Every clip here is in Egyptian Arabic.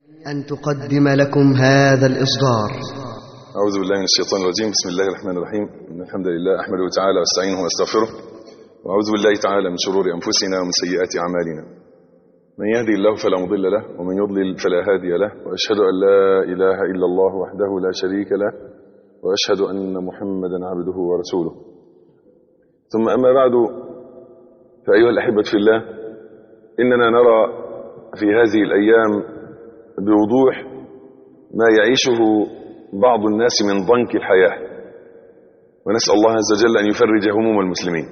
أن تقدم لكم هذا الإصدار أعوذ بالله من الشيطان الرجيم بسم الله الرحمن الرحيم إن الحمد لله أحمده تعالى واستعينه واستغفره وأعوذ بالله تعالى من شرور أنفسنا ومن سيئات أعمالنا من يهدي الله فلا مضل له ومن يضلل فلا هادي له وأشهد أن لا إله إلا الله وحده لا شريك له وأشهد أن محمدا عبده ورسوله ثم أما بعد فأيها الأحبة في الله إننا نرى في هذه الأيام بوضوح ما يعيشه بعض الناس من ضنك الحياة ونسأل الله عز وجل أن يفرج هموم المسلمين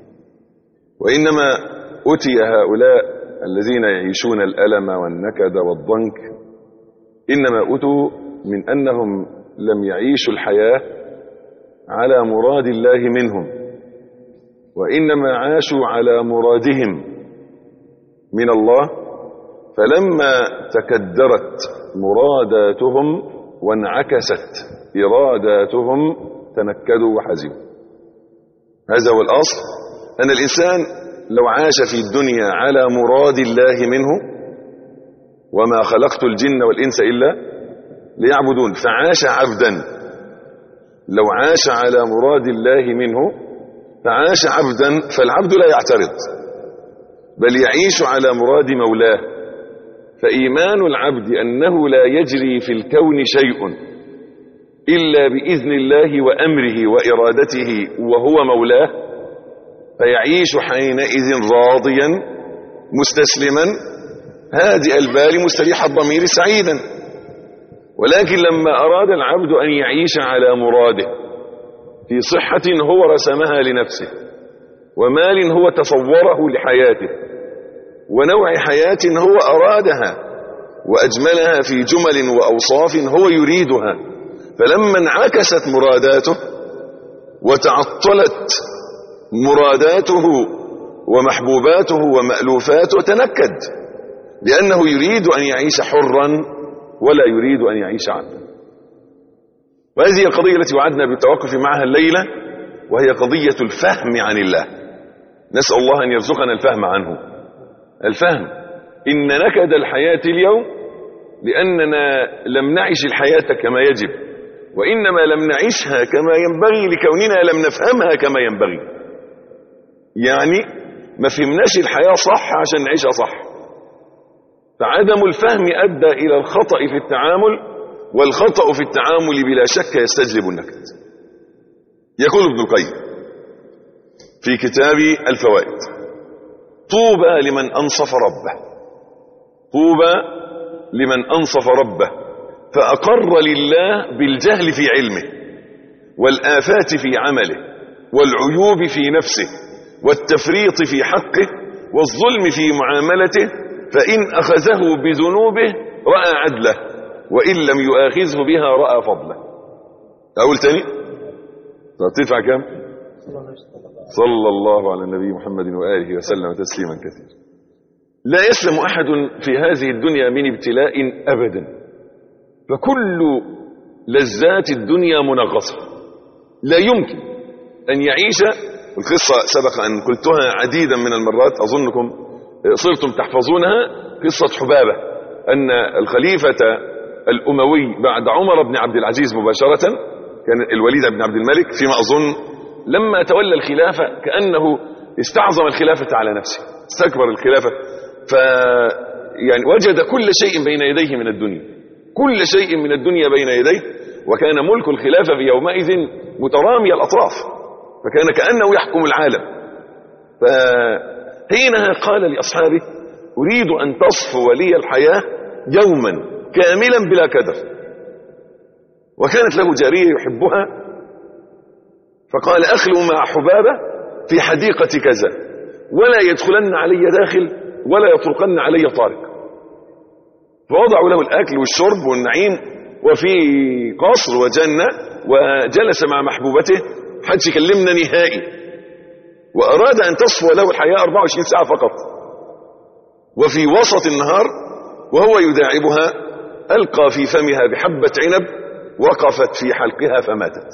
وإنما أتي هؤلاء الذين يعيشون الألم والنكد والضنك إنما أتوا من أنهم لم يعيشوا الحياة على مراد الله منهم وإنما عاشوا على مرادهم من الله فلما تكدرت مراداتهم وانعكست إراداتهم تنكدوا وحزنوا هذا هو الأصل أن الإنسان لو عاش في الدنيا على مراد الله منه وما خلقت الجن والإنس إلا ليعبدون فعاش عبدا لو عاش على مراد الله منه فعاش عبدا فالعبد لا يعترض بل يعيش على مراد مولاه فإيمان العبد أنه لا يجري في الكون شيء إلا بإذن الله وأمره وإرادته وهو مولاه فيعيش حينئذ راضيا مستسلما هادئ البال مستريح الضمير سعيدا ولكن لما أراد العبد أن يعيش على مراده في صحة هو رسمها لنفسه ومال هو تصوره لحياته ونوع حياة هو أرادها وأجملها في جمل وأوصاف هو يريدها فلما انعكست مراداته وتعطلت مراداته ومحبوباته ومألوفاته تنكد لأنه يريد أن يعيش حرا ولا يريد أن يعيش عبدا وهذه القضية التي وعدنا بالتوقف معها الليلة وهي قضية الفهم عن الله نسأل الله أن يرزقنا الفهم عنه الفهم إن نكد الحياة اليوم لأننا لم نعش الحياة كما يجب وإنما لم نعيشها كما ينبغي لكوننا لم نفهمها كما ينبغي يعني ما فهمناش الحياة صح عشان نعيشها صح فعدم الفهم أدى إلى الخطأ في التعامل والخطأ في التعامل بلا شك يستجلب النكد يقول ابن القيم في كتاب الفوائد طوبى لمن أنصف ربه طوبى لمن أنصف ربه فأقر لله بالجهل في علمه والآفات في عمله والعيوب في نفسه والتفريط في حقه والظلم في معاملته فإن أخذه بذنوبه رأى عدله وإن لم يؤاخذه بها رأى فضله أقول تاني تدفع كم صلى الله على النبي محمد وآله وسلم تسليما كثيرا لا يسلم أحد في هذه الدنيا من ابتلاء أبدا فكل لذات الدنيا منغصة لا يمكن أن يعيش القصة سبق أن قلتها عديدا من المرات أظنكم صرتم تحفظونها قصة حبابة أن الخليفة الأموي بعد عمر بن عبد العزيز مباشرة كان الوليد بن عبد الملك فيما أظن لما تولى الخلافة كأنه استعظم الخلافة على نفسه استكبر الخلافة ف يعني وجد كل شيء بين يديه من الدنيا كل شيء من الدنيا بين يديه وكان ملك الخلافة في يومئذ مترامي الأطراف فكان كأنه يحكم العالم فحينها قال لأصحابه أريد أن تصفو لي الحياة يوما كاملا بلا كدر وكانت له جارية يحبها فقال أخلو مع حبابة في حديقة كذا ولا يدخلن علي داخل ولا يطرقن علي طارق فوضعوا له الأكل والشرب والنعيم وفي قصر وجنة وجلس مع محبوبته حدش يكلمنا نهائي وأراد أن تصفو له الحياة 24 ساعة فقط وفي وسط النهار وهو يداعبها ألقى في فمها بحبة عنب وقفت في حلقها فماتت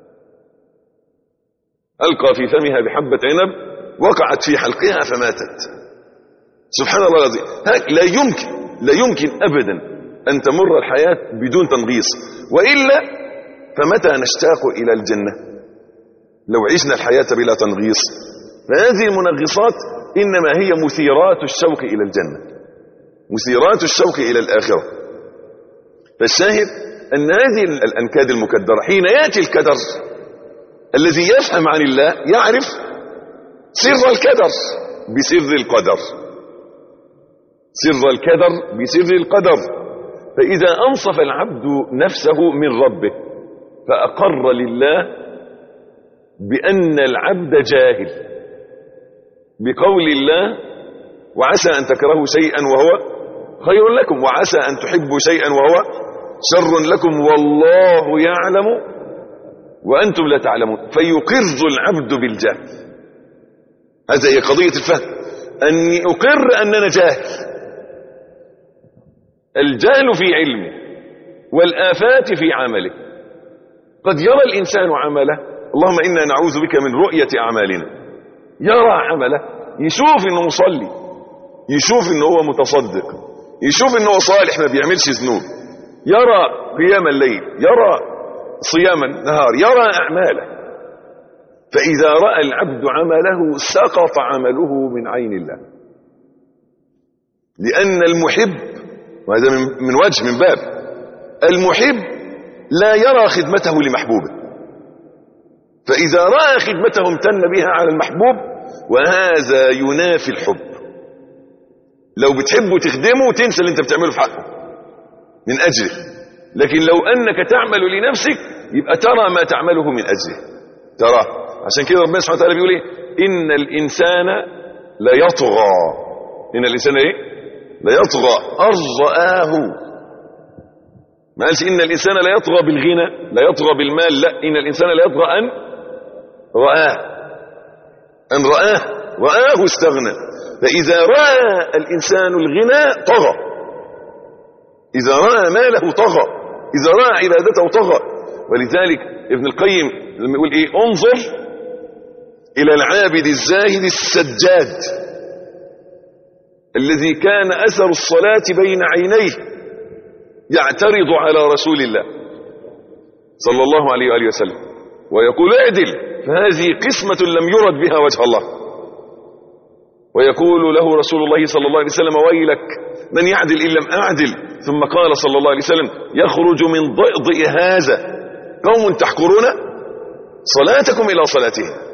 ألقى في فمها بحبة عنب وقعت في حلقها فماتت سبحان الله العظيم لا يمكن لا يمكن أبدا أن تمر الحياة بدون تنغيص وإلا فمتى نشتاق إلى الجنة لو عشنا الحياة بلا تنغيص فهذه المنغصات إنما هي مثيرات الشوق إلى الجنة مثيرات الشوق إلى الآخرة فالشاهد أن هذه الأنكاد المكدرة حين يأتي الكدر الذي يفهم عن الله يعرف سر الكدر بسر القدر سر الكدر بسر القدر فإذا أنصف العبد نفسه من ربه فأقر لله بأن العبد جاهل بقول الله وعسى أن تكرهوا شيئا وهو خير لكم وعسى أن تحبوا شيئا وهو شر لكم والله يعلم وأنتم لا تعلمون فيقر العبد بالجهل هذا هي قضية الفهم أني أقر أننا جاهل الجهل في علمه والآفات في عمله قد يرى الإنسان عمله اللهم إنا نعوذ بك من رؤية أعمالنا يرى عمله يشوف إنه مصلي يشوف إنه هو متصدق يشوف إنه هو صالح ما بيعملش ذنوب يرى قيام الليل يرى صيام النهار يرى أعماله فإذا رأى العبد عمله سقط عمله من عين الله لأن المحب وهذا من, من وجه من باب المحب لا يرى خدمته لمحبوبه فإذا رأى خدمته امتن بها على المحبوب وهذا ينافي الحب لو بتحبه تخدمه تنسى اللي انت بتعمله في حقه من أجله لكن لو أنك تعمل لنفسك يبقى ترى ما تعمله من أجله ترى عشان كده ربنا سبحانه وتعالى بيقول ايه إن الإنسان لا يطغى إن الإنسان ايه لا يطغى أرضآه ما قالش إن الإنسان لا يطغى بالغنى لا يطغى بالمال لا إن الإنسان لا يطغى أن رآه أن رآه رآه استغنى فإذا رأى الإنسان الغنى طغى إذا رأى ماله طغى إذا رأى عبادته طغى ولذلك ابن القيم لما يقول إيه انظر إلى العابد الزاهد السجاد الذي كان أثر الصلاة بين عينيه يعترض على رسول الله صلى الله عليه وآله وسلم ويقول اعدل فهذه قسمة لم يرد بها وجه الله ويقول له رسول الله صلى الله عليه وسلم ويلك من يعدل إن لم أعدل ثم قال صلى الله عليه وسلم يخرج من ضئضئ هذا قوم تحقرون صلاتكم إلى صلاتهم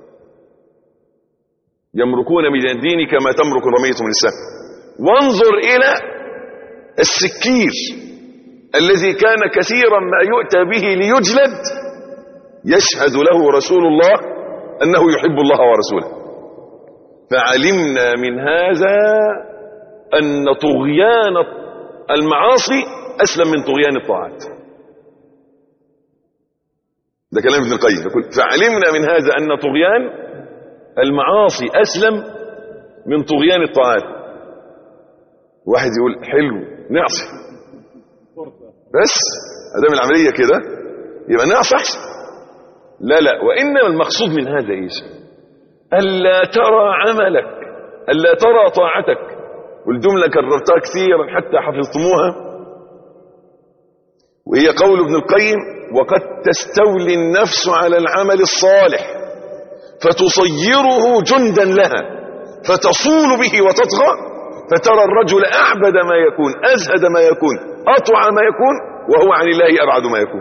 يمركون من الدين كما تمرك رمية من السهم وانظر إلى السكير الذي كان كثيرا ما يؤتى به ليجلد يشهد له رسول الله أنه يحب الله ورسوله فعلمنا من هذا أن طغيان المعاصي أسلم من طغيان الطاعات ده كلام ابن القيم يقول فعلمنا من هذا أن طغيان المعاصي أسلم من طغيان الطاعات واحد يقول حلو نعصي بس ادام العمليه كده يبقى نعصي احسن لا لا وانما المقصود من هذا ايش الا ترى عملك الا ترى طاعتك والجمله كررتها كثيرا حتى حفظتموها وهي قول ابن القيم وقد تستولي النفس على العمل الصالح فتصيره جندا لها فتصول به وتطغى فترى الرجل أعبد ما يكون أزهد ما يكون أطوع ما يكون وهو عن الله أبعد ما يكون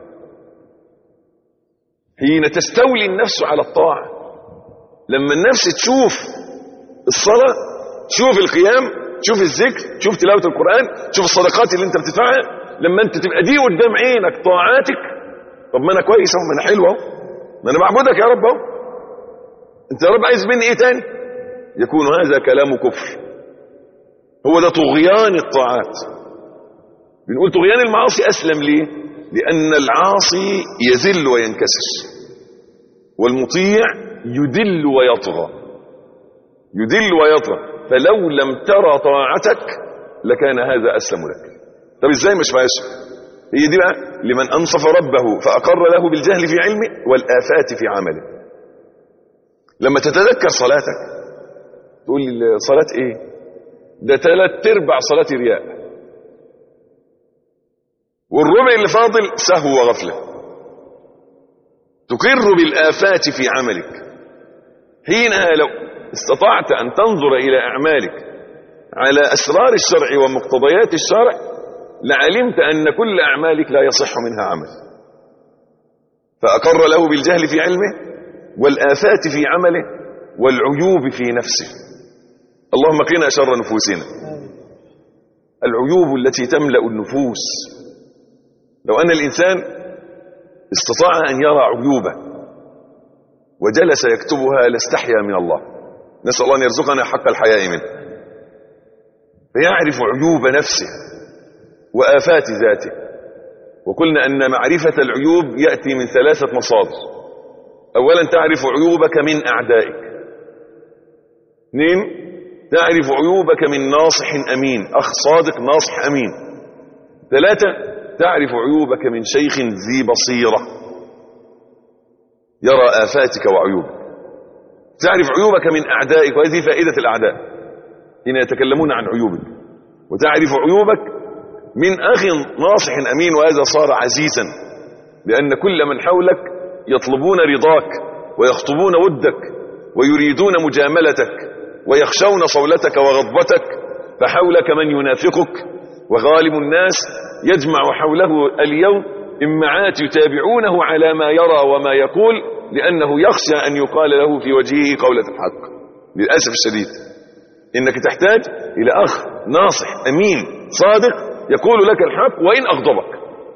حين تستولي النفس على الطاعة لما النفس تشوف الصلاة تشوف القيام تشوف الذكر تشوف تلاوة القرآن تشوف الصدقات اللي انت بتدفعها لما انت تبقى دي قدام عينك طاعاتك طب ما انا كويس اهو ما انا حلو اهو ما انا بعبدك يا رب اهو انت يا رب عايز مني ايه تاني يكون هذا كلام كفر هو ده طغيان الطاعات بنقول طغيان المعاصي أسلم ليه لأن العاصي يذل وينكسر والمطيع يدل ويطغى يدل ويطغى فلو لم ترى طاعتك لكان هذا أسلم لك طب ازاي مش ماشي هي دي بقى لمن أنصف ربه فأقر له بالجهل في علمه والآفات في عمله لما تتذكر صلاتك تقول لي صلاة ايه ده ثلاث ارباع صلاتي رياء والربع اللي فاضل سهو وغفلة تقر بالآفات في عملك حينها لو استطعت أن تنظر إلى أعمالك على أسرار الشرع ومقتضيات الشرع لعلمت أن كل أعمالك لا يصح منها عمل فأقر له بالجهل في علمه والآفات في عمله والعيوب في نفسه اللهم قنا شر نفوسنا العيوب التي تملأ النفوس لو أن الإنسان استطاع أن يرى عيوبه وجلس يكتبها لاستحيا من الله نسأل الله أن يرزقنا حق الحياء منه فيعرف عيوب نفسه وآفات ذاته وقلنا أن معرفة العيوب يأتي من ثلاثة مصادر أولا تعرف عيوبك من أعدائك اثنين تعرف عيوبك من ناصح أمين أخ صادق ناصح أمين ثلاثة تعرف عيوبك من شيخ ذي بصيرة يرى آفاتك وعيوبك تعرف عيوبك من أعدائك وهذه فائدة الأعداء حين يتكلمون عن عيوبك وتعرف عيوبك من أخ ناصح أمين وهذا صار عزيزا لأن كل من حولك يطلبون رضاك ويخطبون ودك ويريدون مجاملتك ويخشون صولتك وغضبتك فحولك من ينافقك وغالب الناس يجمع حوله اليوم إمعات يتابعونه على ما يرى وما يقول لأنه يخشى أن يقال له في وجهه قولة الحق للأسف الشديد إنك تحتاج إلى أخ ناصح أمين صادق يقول لك الحق وإن أغضبك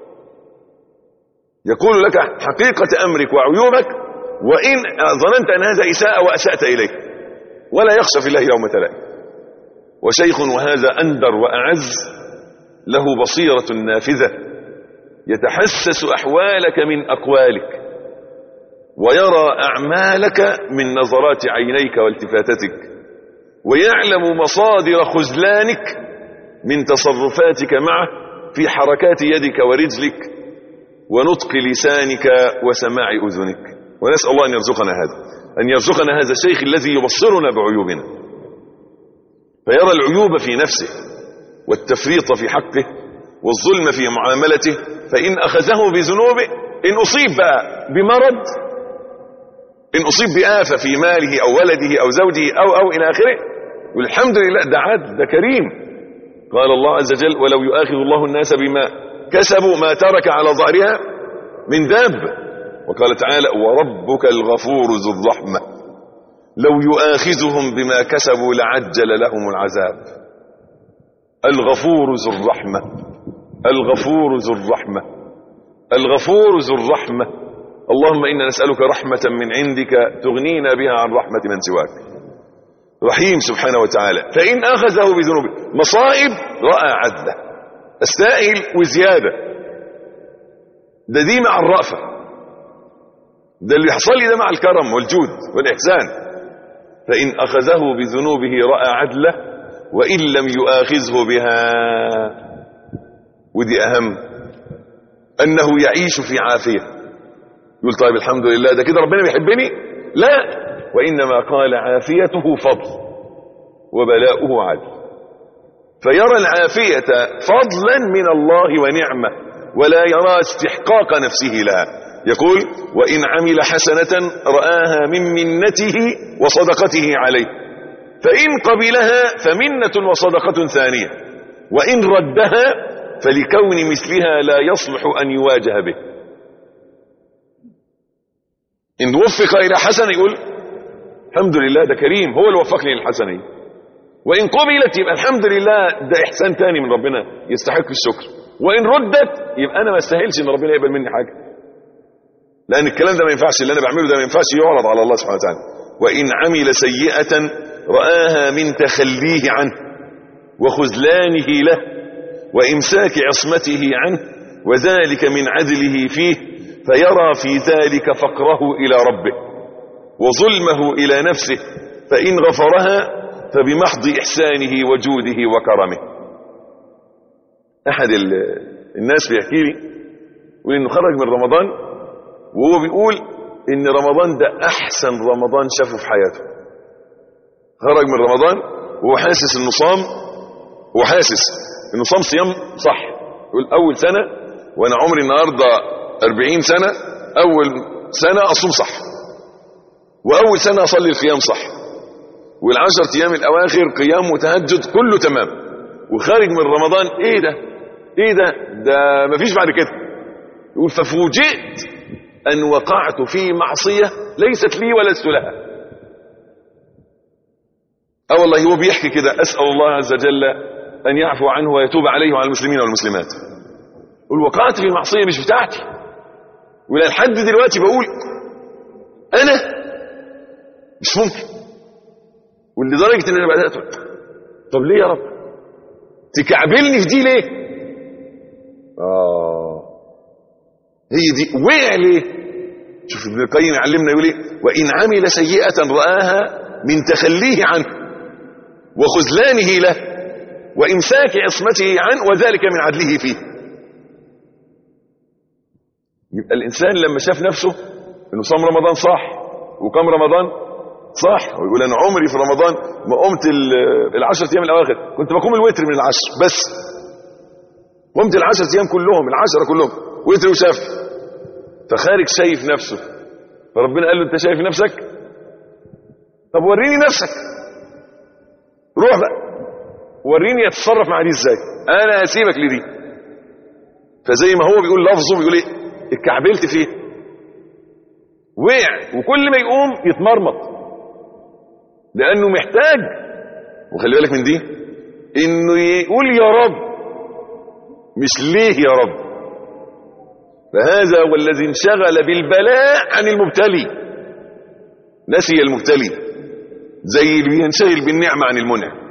يقول لك حقيقة أمرك وعيوبك وإن ظننت أن هذا إساءة وأسأت إليه ولا يخشى في الله يوم تلائم وشيخ وهذا أندر وأعز له بصيرة نافذة يتحسس أحوالك من أقوالك ويرى أعمالك من نظرات عينيك والتفاتتك ويعلم مصادر خذلانك من تصرفاتك معه في حركات يدك ورجلك ونطق لسانك وسماع أذنك ونسأل الله أن يرزقنا هذا أن يرزقنا هذا الشيخ الذي يبصرنا بعيوبنا فيرى العيوب في نفسه والتفريط في حقه والظلم في معاملته فإن أخذه بذنوبه إن أصيب بقى بمرض إن أصيب بآفة في ماله أو ولده أو زوجه أو أو إلى آخره والحمد لله ده عدل ده كريم قال الله عز وجل ولو يؤاخذ الله الناس بما كسبوا ما ترك على ظهرها من دابة وقال تعالى وربك الغفور ذو الرحمة لو يؤاخذهم بما كسبوا لعجل لهم العذاب الغفور ذو الرحمة الغفور ذو الرحمة الغفور ذو الرحمة اللهم إنا نسألك رحمة من عندك تغنينا بها عن رحمة من سواك رحيم سبحانه وتعالى فإن أخذه بذنوبه مصائب رأى عدله استائل وزيادة ده دي مع الرأفة ده اللي يحصل لي ده مع الكرم والجود والإحسان فإن أخذه بذنوبه رأى عدله وإن لم يؤاخذه بها ودي أهم أنه يعيش في عافية يقول طيب الحمد لله ده كده ربنا بيحبني لا وإنما قال عافيته فضل وبلاؤه عدل فيرى العافية فضلا من الله ونعمة ولا يرى استحقاق نفسه لها يقول وإن عمل حسنة رآها من منته وصدقته عليه فإن قبلها فمنة وصدقة ثانية وإن ردها فلكون مثلها لا يصلح أن يواجه به إن وفق إلى حسنة يقول الحمد لله ده كريم هو اللي وفقني للحسنة وإن قبلت يبقى الحمد لله ده إحسان تاني من ربنا يستحق الشكر وإن ردت يبقى أنا ما استاهلش إن ربنا يقبل مني حاجة لأن الكلام ده ما ينفعش اللي أنا بعمله ده ما ينفعش يعرض على الله سبحانه وتعالى وإن عمل سيئة رآها من تخليه عنه وخذلانه له وإمساك عصمته عنه وذلك من عدله فيه فيرى في ذلك فقره إلى ربه وظلمه إلى نفسه فإن غفرها فبمحض إحسانه وجوده وكرمه أحد الناس بيحكي لي يقول إنه خرج من رمضان وهو بيقول إن رمضان ده أحسن رمضان شافه في حياته خرج من رمضان وهو حاسس إنه صام وحاسس إنه صام صيام صح يقول أول سنة وانا عمري النهارده 40 سنه اول سنه اصوم صح واول سنه اصلي القيام صح والعشر ايام الاواخر قيام وتهجد كله تمام وخارج من رمضان ايه ده ايه ده ده مفيش بعد كده يقول ففوجئت ان وقعت في معصيه ليست لي ولست لها اه والله هو بيحكي كده اسال الله عز وجل ان يعفو عنه ويتوب عليه وعلى المسلمين والمسلمات يقول وقعت في معصيه مش بتاعتي ولا لحد دلوقتي بقول انا مش ممكن ولدرجه ان انا بدات طب ليه يا رب تكعبلني في دي ليه اه هي دي وقع ليه شوف ابن القيم يعلمنا يقول ايه وان عمل سيئه راها من تخليه عنه وخذلانه له وامساك عصمته عنه وذلك من عدله فيه يبقى الانسان لما شاف نفسه انه صام رمضان صح وقام رمضان صح ويقول انا عمري في رمضان ما قمت العشر ايام الاواخر كنت بقوم الوتر من العشر بس قمت العشر ايام كلهم العشره كلهم وتر وشاف فخارج شايف نفسه فربنا قال له انت شايف نفسك طب وريني نفسك روح بقى وريني اتصرف مع دي ازاي انا هسيبك لدي فزي ما هو بيقول لفظه بيقول ايه اتكعبلت فيه وقع وكل ما يقوم يتمرمط لانه محتاج وخلي بالك من دي انه يقول يا رب مش ليه يا رب فهذا هو الذي انشغل بالبلاء عن المبتلي نسي المبتلي زي اللي ينشغل بالنعمة عن المنعم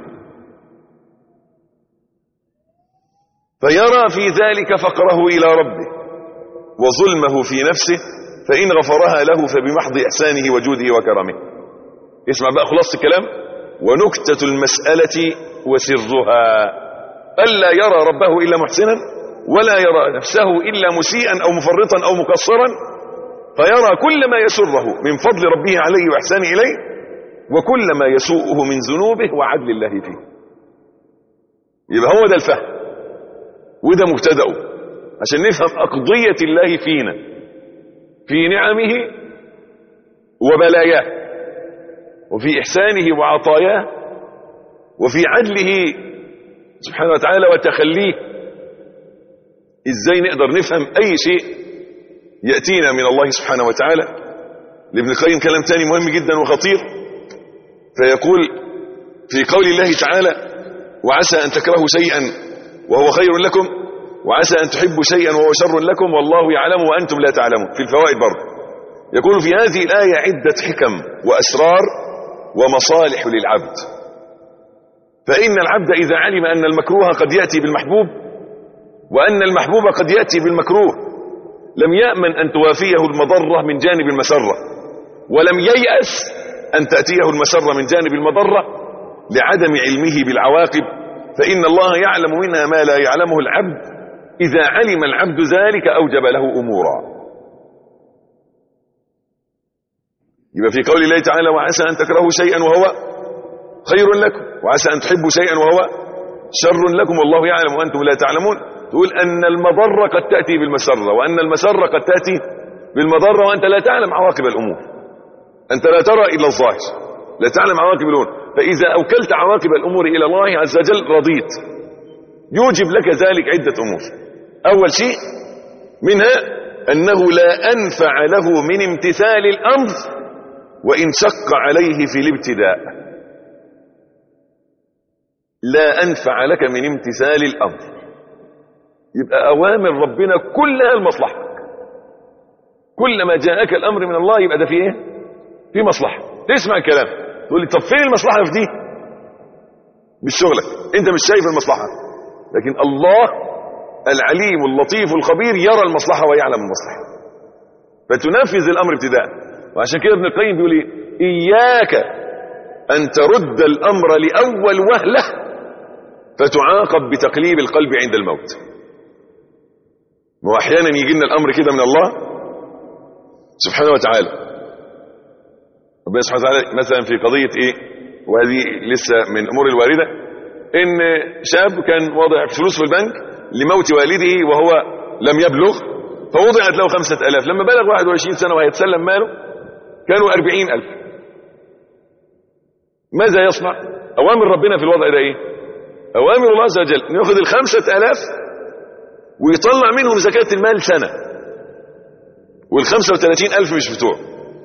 فيرى في ذلك فقره إلى ربه وظلمه في نفسه فإن غفرها له فبمحض إحسانه وجوده وكرمه اسمع بقى خلاص الكلام ونكتة المسألة وسرها ألا يرى ربه إلا محسنا ولا يرى نفسه إلا مسيئا أو مفرطا أو مقصرا فيرى كل ما يسره من فضل ربه عليه وإحسانه إليه وكل ما يسوءه من ذنوبه وعدل الله فيه يبقى هو ده الفهم وده مبتدأه عشان نفهم أقضية الله فينا في نعمه وبلاياه وفي إحسانه وعطاياه وفي عدله سبحانه وتعالى وتخليه ازاي نقدر نفهم اي شيء يأتينا من الله سبحانه وتعالى لابن القيم كلام تاني مهم جدا وخطير فيقول في قول الله تعالى وعسى ان تكرهوا شيئا وهو خير لكم وعسى ان تحبوا شيئا وهو شر لكم والله يعلم وانتم لا تعلمون في الفوائد برضه يقول في هذه الآية عدة حكم وأسرار ومصالح للعبد فإن العبد إذا علم أن المكروه قد يأتي بالمحبوب وأن المحبوب قد يأتي بالمكروه لم يأمن أن توافيه المضرة من جانب المسرة ولم ييأس أن تأتيه المسرة من جانب المضرة لعدم علمه بالعواقب فإن الله يعلم منها ما لا يعلمه العبد إذا علم العبد ذلك أوجب له أمورا يبقى في قول الله تعالى وعسى أن تكرهوا شيئا وهو خير لكم وعسى أن تحبوا شيئا وهو شر لكم والله يعلم وأنتم لا تعلمون تقول أن المضرة قد تأتي بالمسرة وأن المسرة قد تأتي بالمضرة وأنت لا تعلم عواقب الأمور أنت لا ترى إلا الظاهر لا تعلم عواقب الأمور فإذا أوكلت عواقب الأمور إلى الله عز وجل رضيت يوجب لك ذلك عدة أمور أول شيء منها أنه لا أنفع له من امتثال الأمر وإن شق عليه في الابتداء لا أنفع لك من امتثال الأمر يبقى أوامر ربنا كلها لمصلحتك كلما جاءك الأمر من الله يبقى ده في إيه؟ في مصلحة تسمع الكلام تقول لي طب فين المصلحة في دي؟ مش شغلك أنت مش شايف المصلحة لكن الله العليم اللطيف الخبير يرى المصلحة ويعلم المصلحة فتنفذ الأمر ابتداء وعشان كده ابن القيم بيقول ايه إياك أن ترد الأمر لأول وهلة فتعاقب بتقليب القلب عند الموت واحيانا يجي لنا الامر كده من الله سبحانه وتعالى ربنا سبحانه وتعالى مثلا في قضيه ايه وهذه لسه من الامور الوارده ان شاب كان واضع فلوس في البنك لموت والده وهو لم يبلغ فوضعت له خمسة ألاف لما بلغ 21 سنة وهيتسلم ماله كانوا أربعين ألف ماذا يصنع أوامر ربنا في الوضع ده إيه أوامر الله عز وجل يأخذ الخمسة ألاف ويطلع منهم زكاة المال سنة والخمسة وثلاثين ألف مش بتوع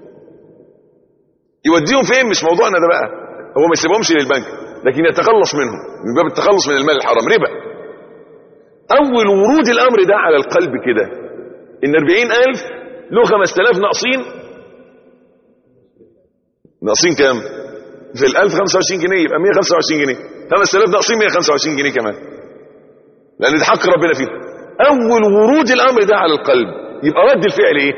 يوديهم فين مش موضوعنا ده بقى هو ما يسيبهمش للبنك لكن يتخلص منهم من باب التخلص من المال الحرام ربا أول ورود الأمر ده على القلب كده إن أربعين ألف له خمسة آلاف ناقصين ناقصين كام في الألف خمسة وعشرين جنيه يبقى مية خمسة وعشرين جنيه خمسة آلاف ناقصين مية خمسة وعشرين جنيه كمان لأن ده حق ربنا فيه أول ورود الأمر ده على القلب يبقى رد الفعل إيه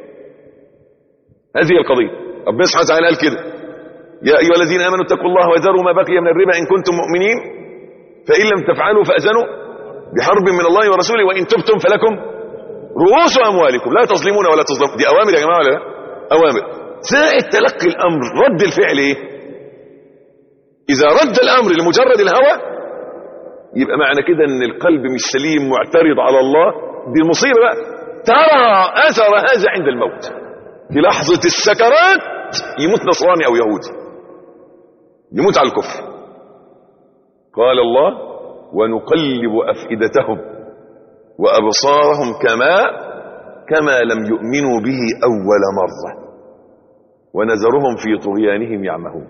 هذه القضية ربنا سبحانه وتعالى قال كده يا أيها الذين آمنوا اتقوا الله وذروا ما بقي من الربا إن كنتم مؤمنين فإن لم تفعلوا فأذنوا بحرب من الله ورسوله وإن تبتم فلكم رؤوس أموالكم لا تظلمون ولا تظلمون دي أوامر يا جماعة ولا لا أوامر ساعة تلقي الأمر رد الفعل إيه إذا رد الأمر لمجرد الهوى يبقى معنى كده ان القلب مش سليم معترض على الله دي المصيبه بقى ترى اثر هذا عند الموت في لحظه السكرات يموت نصراني او يهودي يموت على الكفر قال الله ونقلب افئدتهم وابصارهم كما كما لم يؤمنوا به اول مره ونذرهم في طغيانهم يعمهون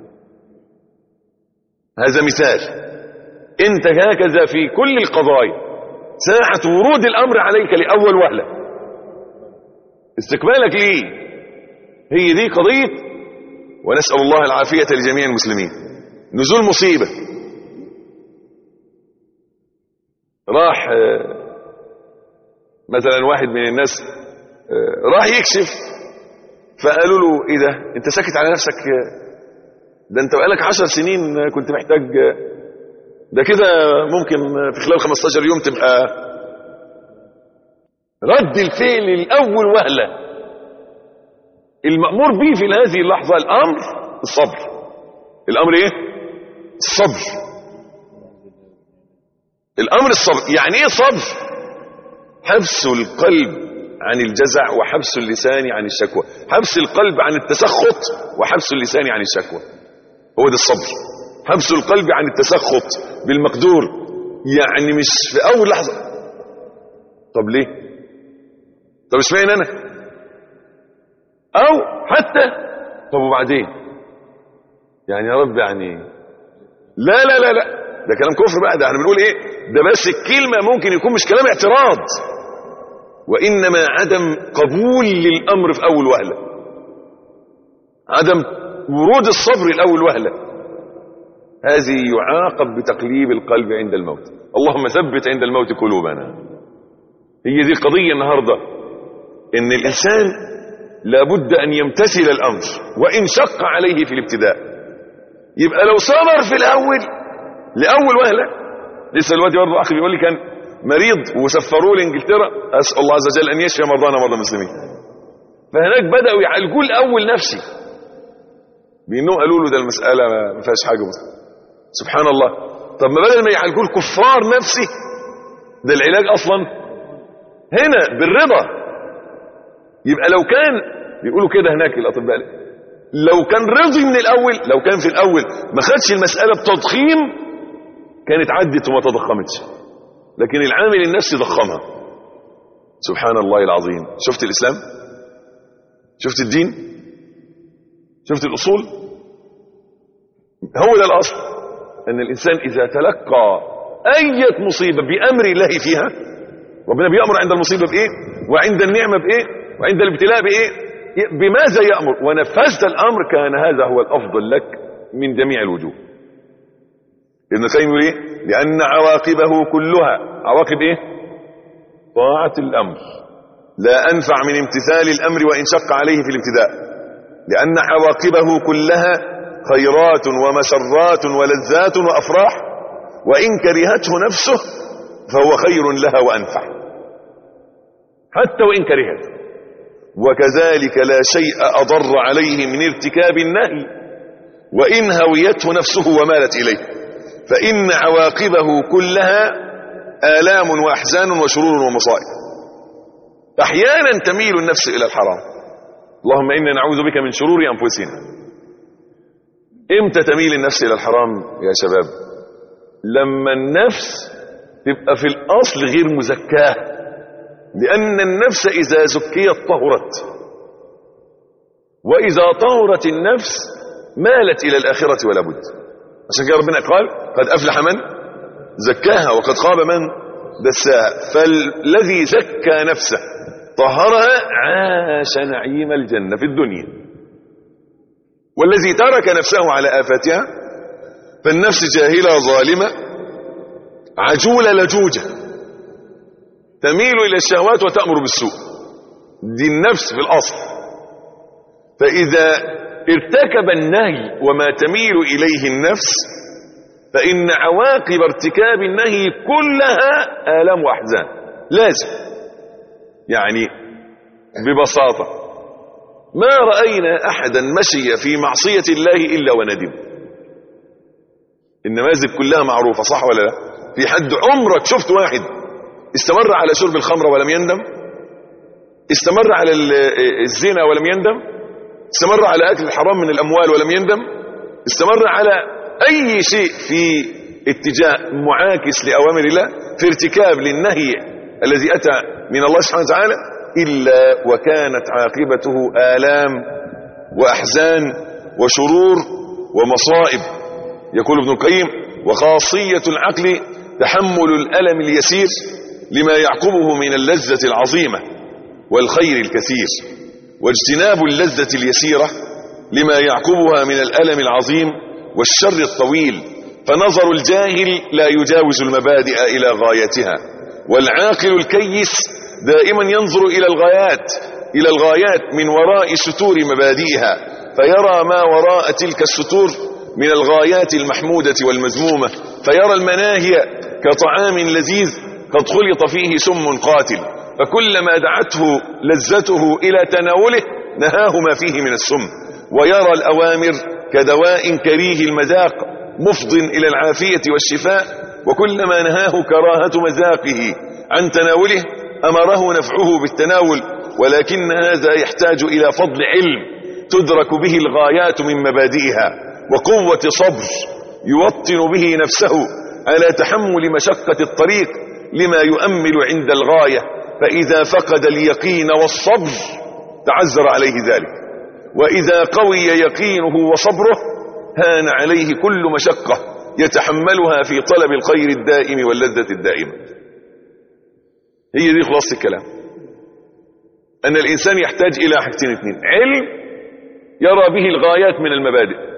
هذا مثال انت هكذا في كل القضايا ساعة ورود الامر عليك لأول وهلة استقبالك ليه هي دي قضية ونسأل الله العافية لجميع المسلمين نزول مصيبة راح مثلا واحد من الناس راح يكشف فقالوا له ايه ده انت ساكت على نفسك ده انت بقالك عشر سنين كنت محتاج ده كده ممكن في خلال 15 يوم تبقى رد الفعل الأول وهلة المأمور به في هذه اللحظة الأمر الصبر الأمر إيه؟ الصبر الأمر الصبر يعني إيه صبر؟ حبس القلب عن الجزع وحبس اللسان عن الشكوى حبس القلب عن التسخط وحبس اللسان عن الشكوى هو ده الصبر حبس القلب عن التسخط بالمقدور يعني مش في اول لحظه طب ليه طب اشمعنى انا او حتى طب وبعدين يعني يا رب يعني لا لا لا لا ده كلام كفر بقى ده احنا بنقول ايه ده بس الكلمه ممكن يكون مش كلام اعتراض وانما عدم قبول للامر في اول وهله عدم ورود الصبر الاول وهله هذه يعاقب بتقليب القلب عند الموت اللهم ثبت عند الموت قلوبنا هي دي القضية النهاردة ان الانسان لابد ان يمتثل الامر وان شق عليه في الابتداء يبقى لو صبر في الاول لاول وهلة لسه الوقت برضه اخي بيقول لي كان مريض وسفروه لانجلترا اسال الله عز وجل ان يشفي مرضانا ومرضى المسلمين فهناك بداوا يعالجوه الاول نفسي بانهم قالوا له ده المساله ما فيهاش حاجه مسلم. سبحان الله طب ما بدل ما يعالجوه الكفار نفسي ده العلاج اصلا هنا بالرضا يبقى لو كان بيقولوا كده هناك الاطباء لو كان رضي من الاول لو كان في الاول ما خدش المساله بتضخيم كانت عدت وما تضخمتش لكن العامل النفسي ضخمها سبحان الله العظيم شفت الاسلام شفت الدين شفت الاصول هو ده الاصل ان الانسان اذا تلقى اي مصيبه بامر الله فيها ربنا بيامر عند المصيبه بايه وعند النعمه بايه وعند الابتلاء بايه بماذا يامر ونفذت الامر كان هذا هو الافضل لك من جميع الوجوه ابن القيم يقول ايه لان عواقبه كلها عواقب ايه طاعه الامر لا انفع من امتثال الامر وان شق عليه في الابتداء لان عواقبه كلها خيرات ومسرات ولذات وافراح وان كرهته نفسه فهو خير لها وانفع حتى وان كرهته وكذلك لا شيء اضر عليه من ارتكاب النهي وان هويته نفسه ومالت اليه فان عواقبه كلها الام واحزان وشرور ومصائب احيانا تميل النفس الى الحرام اللهم انا نعوذ بك من شرور انفسنا امتى تميل النفس الى الحرام يا شباب لما النفس تبقى في الاصل غير مزكاه لان النفس اذا زكيت طهرت واذا طهرت النفس مالت الى الاخره ولا بد عشان كده ربنا قال قد افلح من زكاها وقد خاب من دساها فالذي زكى نفسه طهرها عاش نعيم الجنه في الدنيا والذي ترك نفسه على آفاتها فالنفس جاهلة ظالمة عجولة لجوجة تميل إلى الشهوات وتأمر بالسوء دي النفس في الأصل فإذا ارتكب النهي وما تميل إليه النفس فإن عواقب ارتكاب النهي كلها آلام وأحزان لازم يعني ببساطة ما رأينا أحدا مشي في معصية الله إلا وندم النماذج كلها معروفة صح ولا لا في حد عمرك شفت واحد استمر على شرب الخمر ولم يندم استمر على الزنا ولم يندم استمر على أكل الحرام من الأموال ولم يندم استمر على أي شيء في اتجاه معاكس لأوامر الله في ارتكاب للنهي الذي أتى من الله سبحانه وتعالى إلا وكانت عاقبته آلام وأحزان وشرور ومصائب يقول ابن القيم وخاصية العقل تحمل الألم اليسير لما يعقبه من اللذة العظيمة والخير الكثير واجتناب اللذة اليسيرة لما يعقبها من الألم العظيم والشر الطويل فنظر الجاهل لا يجاوز المبادئ إلى غايتها والعاقل الكيس دائما ينظر إلى الغايات إلى الغايات من وراء ستور مبادئها فيرى ما وراء تلك الستور من الغايات المحمودة والمذمومة فيرى المناهي كطعام لذيذ قد خلط فيه سم قاتل فكلما دعته لذته إلى تناوله نهاه ما فيه من السم ويرى الأوامر كدواء كريه المذاق مفض إلى العافية والشفاء وكلما نهاه كراهة مذاقه عن تناوله أمره نفعه بالتناول ولكن هذا يحتاج إلى فضل علم تدرك به الغايات من مبادئها وقوة صبر يوطن به نفسه على تحمل مشقة الطريق لما يؤمل عند الغاية فإذا فقد اليقين والصبر تعذر عليه ذلك وإذا قوي يقينه وصبره هان عليه كل مشقة يتحملها في طلب الخير الدائم واللذة الدائمة هي دي خلاصة الكلام أن الإنسان يحتاج إلى حاجتين اثنين علم يرى به الغايات من المبادئ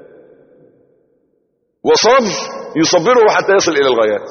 وصبر يصبره حتى يصل إلى الغايات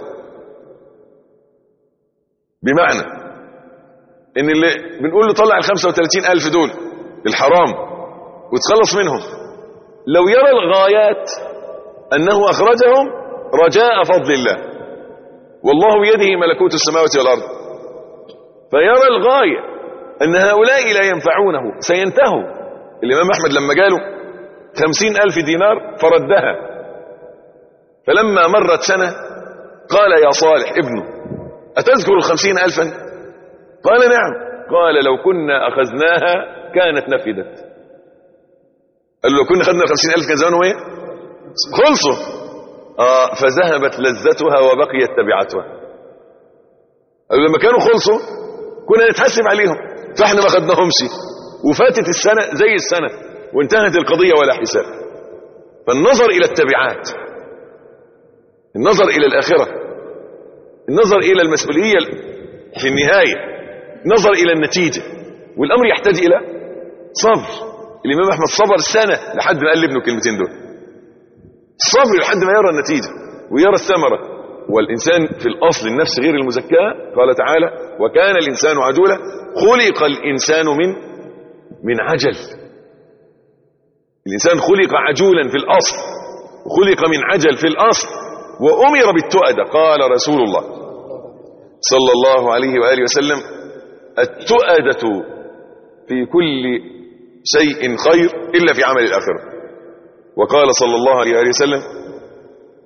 بمعنى ان اللي بنقول له طلع ال 35 ألف دول الحرام وتخلص منهم لو يرى الغايات أنه أخرجهم رجاء فضل الله والله بيده ملكوت السماوات والأرض فيرى الغاية أن هؤلاء لا ينفعونه سينتهوا الإمام أحمد لما جاله خمسين ألف دينار فردها فلما مرت سنة قال يا صالح ابنه أتذكر الخمسين ألفا قال نعم قال لو كنا أخذناها كانت نفدت قال له لو كنا أخذنا الخمسين ألف كان زمانه ايه خلصوا آه فذهبت لذتها وبقيت تبعتها قال له لما كانوا خلصوا كنا نتحسب عليهم فاحنا ما خدناهمش وفاتت السنة زي السنة وانتهت القضية ولا حساب فالنظر إلى التبعات النظر إلى الآخرة النظر إلى المسؤولية في النهاية نظر إلى النتيجة والأمر يحتاج إلى صبر الإمام أحمد صبر سنة لحد ما قال لابنه الكلمتين دول صبر لحد ما يرى النتيجة ويرى الثمرة والإنسان في الأصل النفس غير المزكاة قال تعالى وكان الإنسان عجولا خلق الإنسان من من عجل الإنسان خلق عجولا في الأصل وخلق من عجل في الأصل وأمر بالتؤدة قال رسول الله صلى الله عليه وآله وسلم التؤدة في كل شيء خير إلا في عمل الآخرة وقال صلى الله عليه وآله وسلم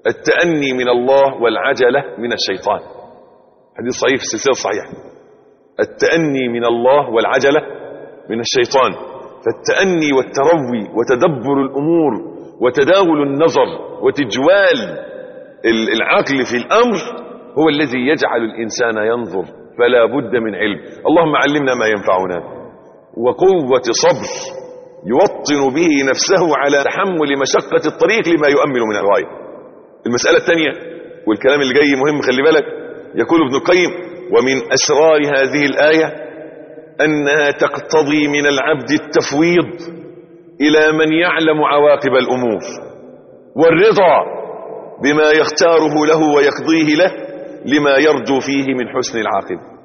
التأني من الله والعجلة من الشيطان حديث صحيح في السلسلة الصحيحة التأني من الله والعجلة من الشيطان فالتأني والتروي وتدبر الأمور وتداول النظر وتجوال العقل في الأمر هو الذي يجعل الإنسان ينظر فلا بد من علم اللهم علمنا ما ينفعنا وقوة صبر يوطن به نفسه على تحمل مشقة الطريق لما يؤمل من الغاية المسألة الثانية والكلام اللي جاي مهم خلي بالك يقول ابن القيم ومن أسرار هذه الآية أنها تقتضي من العبد التفويض إلى من يعلم عواقب الأمور والرضا بما يختاره له ويقضيه له لما يرجو فيه من حسن العاقبة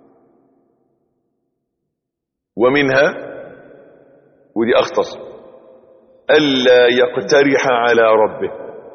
ومنها ودي أخطر ألا يقترح على ربه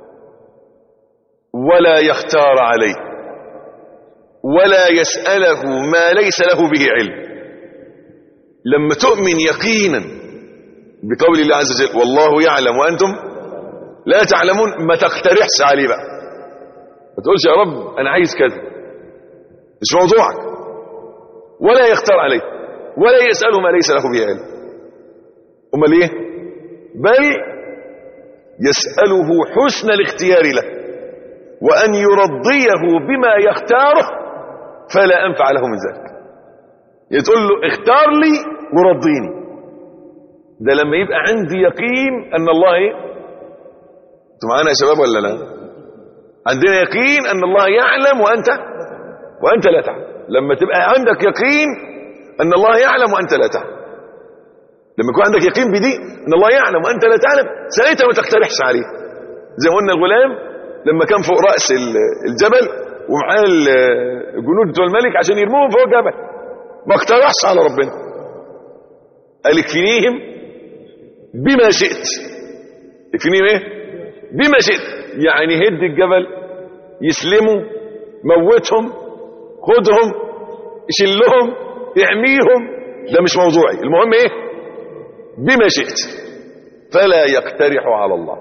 ولا يختار عليه ولا يسأله ما ليس له به علم لما تؤمن يقينا بقول الله عز وجل والله يعلم وأنتم لا تعلمون ما تقترحش عليه بقى ما تقولش يا رب أنا عايز كذا مش موضوعك ولا يختار عليه ولا يسأله ما ليس له به علم امال ايه بل يسأله حسن الاختيار له وأن يرضيه بما يختاره فلا أنفع له من ذلك يتقول له اختار لي ورضيني ده لما يبقى عندي يقين أن الله ايه انتوا معانا يا شباب ولا لا عندنا يقين أن الله يعلم وأنت وأنت لا تعلم لما تبقى عندك يقين أن الله يعلم وأنت لا تعلم لما يكون عندك يقين بدي ان الله يعلم وانت لا تعلم ساعتها ما تقترحش عليه زي ما قلنا الغلام لما كان فوق راس الجبل ومعاه الجنود بتوع الملك عشان يرموهم فوق الجبل ما اقترحش على ربنا قال اكفنيهم بما شئت اكفنيهم ايه بما شئت يعني هد الجبل يسلموا موتهم خدهم شلهم اعميهم ده مش موضوعي المهم ايه بما شئت فلا يقترح على الله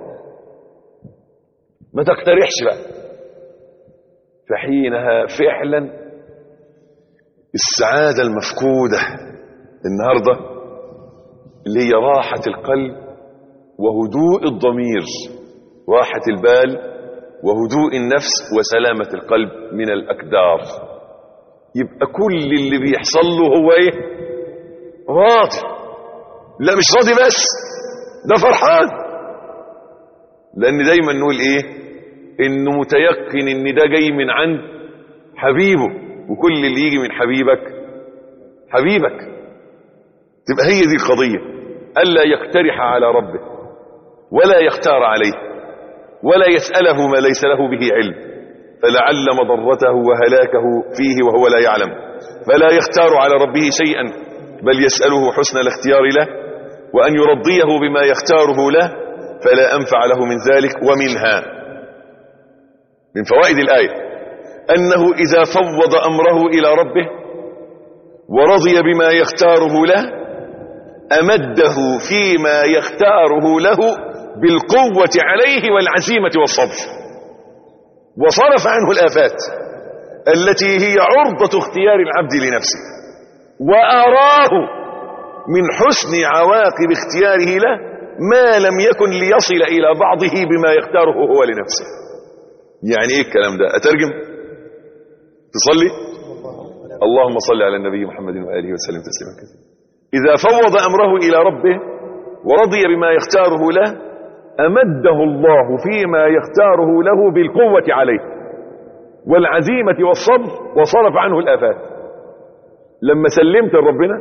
ما تقترحش بقى فحينها فعلا السعادة المفقودة النهاردة اللي هي راحة القلب وهدوء الضمير راحة البال وهدوء النفس وسلامة القلب من الأكدار يبقى كل اللي بيحصل له هو ايه راضي لا مش راضي بس ده فرحان لان دايما نقول ايه انه متيقن ان ده جاي من عند حبيبه وكل اللي يجي من حبيبك حبيبك تبقى هي دي القضية ألا يقترح على ربه ولا يختار عليه ولا يسأله ما ليس له به علم فلعل مضرته وهلاكه فيه وهو لا يعلم فلا يختار على ربه شيئا بل يسأله حسن الاختيار له وأن يرضيه بما يختاره له فلا أنفع له من ذلك ومنها من فوائد الآية أنه إذا فوض أمره إلى ربه ورضي بما يختاره له أمده فيما يختاره له بالقوة عليه والعزيمة والصبر وصرف عنه الآفات التي هي عرضة اختيار العبد لنفسه وأراه من حسن عواقب اختياره له ما لم يكن ليصل إلى بعضه بما يختاره هو لنفسه يعني ايه الكلام ده أترجم تصلي اللهم صل على النبي محمد وآله وسلم تسليما كثيرا إذا فوض أمره إلى ربه ورضي بما يختاره له أمده الله فيما يختاره له بالقوة عليه والعزيمة والصبر وصرف عنه الآفات لما سلمت لربنا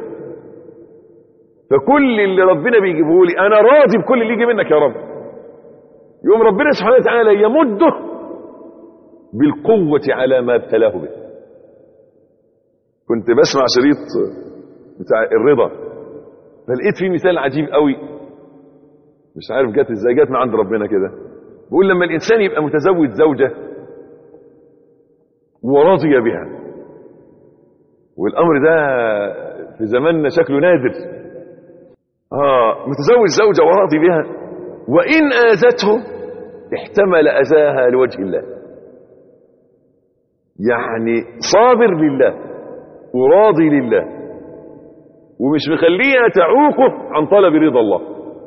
فكل اللي ربنا بيجيبه لي أنا راضي بكل اللي يجي منك يا رب يوم ربنا سبحانه وتعالى يمده بالقوة على ما ابتلاه به كنت بسمع شريط بتاع الرضا فلقيت فيه مثال عجيب قوي مش عارف جت ازاي جت من عند ربنا كده بيقول لما الانسان يبقى متزوج زوجه وراضي بها والامر ده في زماننا شكله نادر اه متزوج زوجه وراضي بها وان اذته احتمل اذاها لوجه الله يعني صابر لله وراضي لله ومش مخليها تعوقه عن طلب رضا الله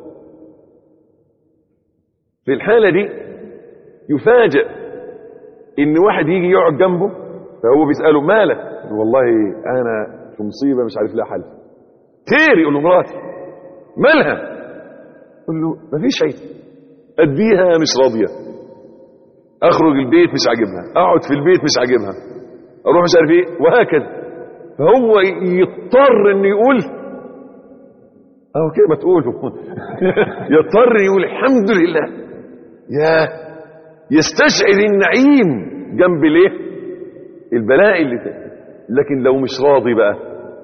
في الحالة دي يفاجأ ان واحد يجي يقعد جنبه فهو بيسأله مالك يقول والله انا في مصيبة مش عارف لها حل خير يقول له مراتي مالها يقول له مفيش شيء اديها مش راضية اخرج البيت مش عاجبها اقعد في البيت مش عاجبها اروح مش عارف ايه وهكذا فهو يضطر انه يقول اهو كده ما تقول يضطر يقول الحمد لله يا يستشعر النعيم جنب ليه البلاء اللي فيه لكن لو مش راضي بقى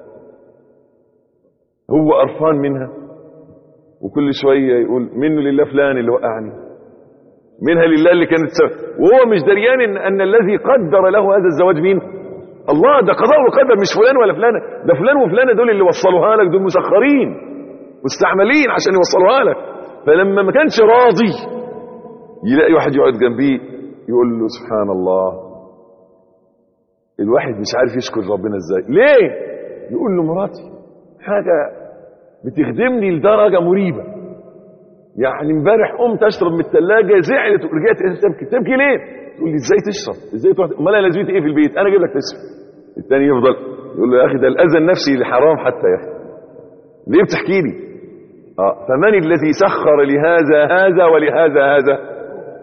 هو قرفان منها وكل شويه يقول منه لله فلان اللي وقعني منها لله اللي كانت سبب وهو مش دريان ان, أن الذي قدر له هذا الزواج مين الله ده قضاء وقدر مش فلان ولا فلانه ده فلان وفلانه دول اللي وصلوها لك دول مسخرين مستعملين عشان يوصلوها لك فلما ما كانش راضي يلاقي واحد يقعد جنبيه يقول له سبحان الله الواحد مش عارف يشكر ربنا ازاي ليه يقول له مراتي حاجه بتخدمني لدرجه مريبه يعني امبارح قمت اشرب من الثلاجه زعلت ورجعت تبكي تبكي ليه تقول لي ازاي تشرب ازاي تروح امال انا لازمتي ايه في البيت انا اجيب لك تشرب الثاني يفضل يقول له يا اخي ده الاذى النفسي اللي حرام حتى يا اخي ليه بتحكي لي اه فمن الذي سخر لهذا هذا ولهذا هذا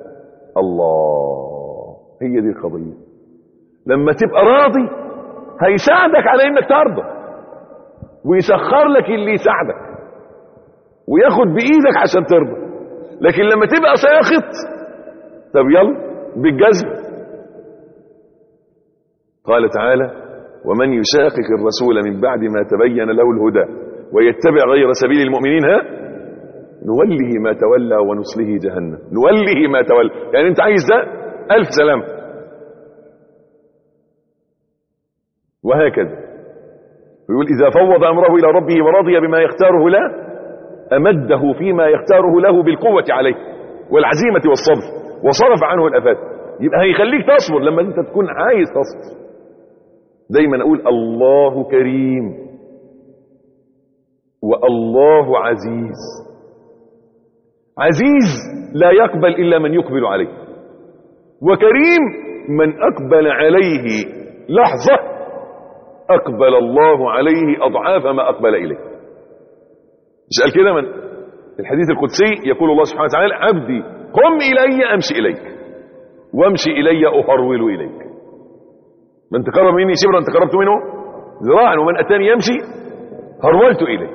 الله هي دي القضيه لما تبقى راضي هيساعدك على انك ترضى ويسخر لك اللي يساعدك وياخد بايدك عشان ترضى لكن لما تبقى ساخط طب يلا بالجزم قال تعالى ومن يشاقق الرسول من بعد ما تبين له الهدى ويتبع غير سبيل المؤمنين ها نوله ما تولى ونصله جهنم نوله ما تولى يعني انت عايز ده الف سلام وهكذا يقول اذا فوض امره الى ربه ورضي بما يختاره له امده فيما يختاره له بالقوه عليه والعزيمه والصبر وصرف عنه الافات يبقى هيخليك تصبر لما انت تكون عايز تصبر دايما اقول الله كريم والله عزيز عزيز لا يقبل الا من يقبل عليه وكريم من اقبل عليه لحظه اقبل الله عليه اضعاف ما اقبل اليه مش قال كده من الحديث القدسي يقول الله سبحانه وتعالى عبدي قم الي امشي اليك وامشي الي اهرول اليك من تقرب مني شبرا تقربت منه ذراعا ومن اتاني يمشي هرولت اليه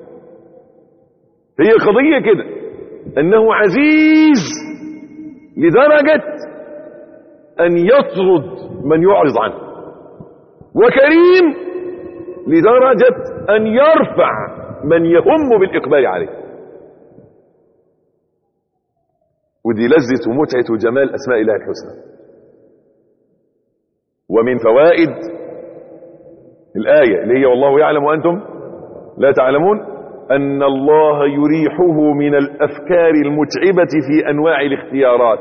هي قضيه كده انه عزيز لدرجه ان يطرد من يعرض عنه وكريم لدرجه ان يرفع من يهم بالاقبال عليه ودي لذة ومتعة وجمال أسماء الله الحسنى ومن فوائد الآية اللي هي والله يعلم وأنتم لا تعلمون أن الله يريحه من الأفكار المتعبة في أنواع الاختيارات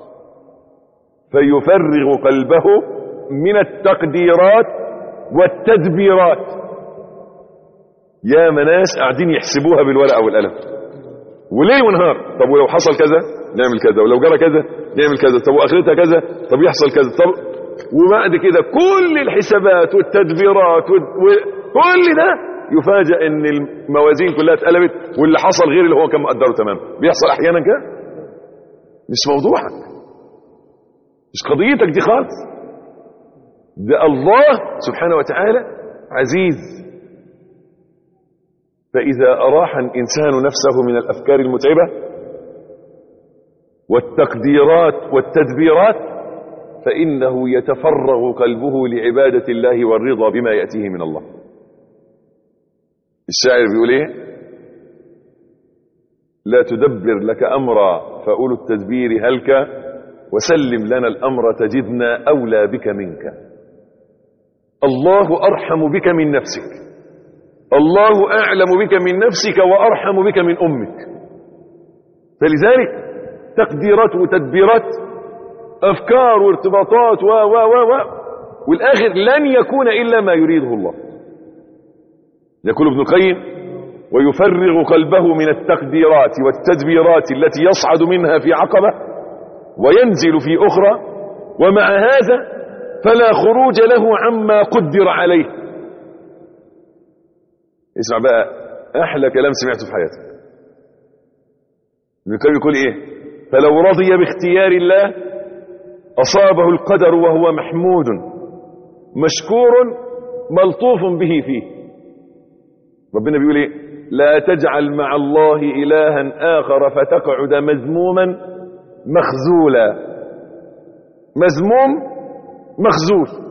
فيفرغ قلبه من التقديرات والتدبيرات يا مناس قاعدين يحسبوها بالورقة والقلم وليل ونهار طب ولو حصل كذا نعمل كذا ولو جرى كذا نعمل كذا طب واخرتها كذا طب يحصل كذا طب وبعد كده كل الحسابات والتدبيرات وكل ده يفاجئ ان الموازين كلها اتقلبت واللي حصل غير اللي هو كان مقدره تماما بيحصل احيانا كده مش موضوعك مش قضيتك دي خالص ده الله سبحانه وتعالى عزيز فإذا أراح الإنسان نفسه من الأفكار المتعبة والتقديرات والتدبيرات فإنه يتفرغ قلبه لعبادة الله والرضا بما يأتيه من الله الشاعر بيقول ايه لا تدبر لك أمرا فأولو التدبير هلك وسلم لنا الأمر تجدنا أولى بك منك الله أرحم بك من نفسك الله أعلم بك من نفسك وأرحم بك من أمك فلذلك تقديرات وتدبيرات أفكار وارتباطات و و و و والآخر لن يكون إلا ما يريده الله يقول ابن القيم ويفرغ قلبه من التقديرات والتدبيرات التي يصعد منها في عقبة وينزل في أخرى ومع هذا فلا خروج له عما قدر عليه اسمع بقى أحلى كلام سمعته في حياتك ابن القيم يقول إيه فلو رضي باختيار الله أصابه القدر وهو محمود مشكور ملطوف به فيه ربنا بيقول ايه لا تجعل مع الله إلها آخر فتقعد مذموما مخزولا مذموم مخزول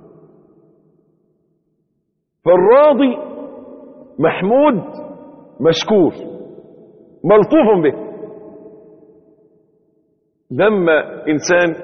فالراضي محمود مشكور ملطوف به لما إنسان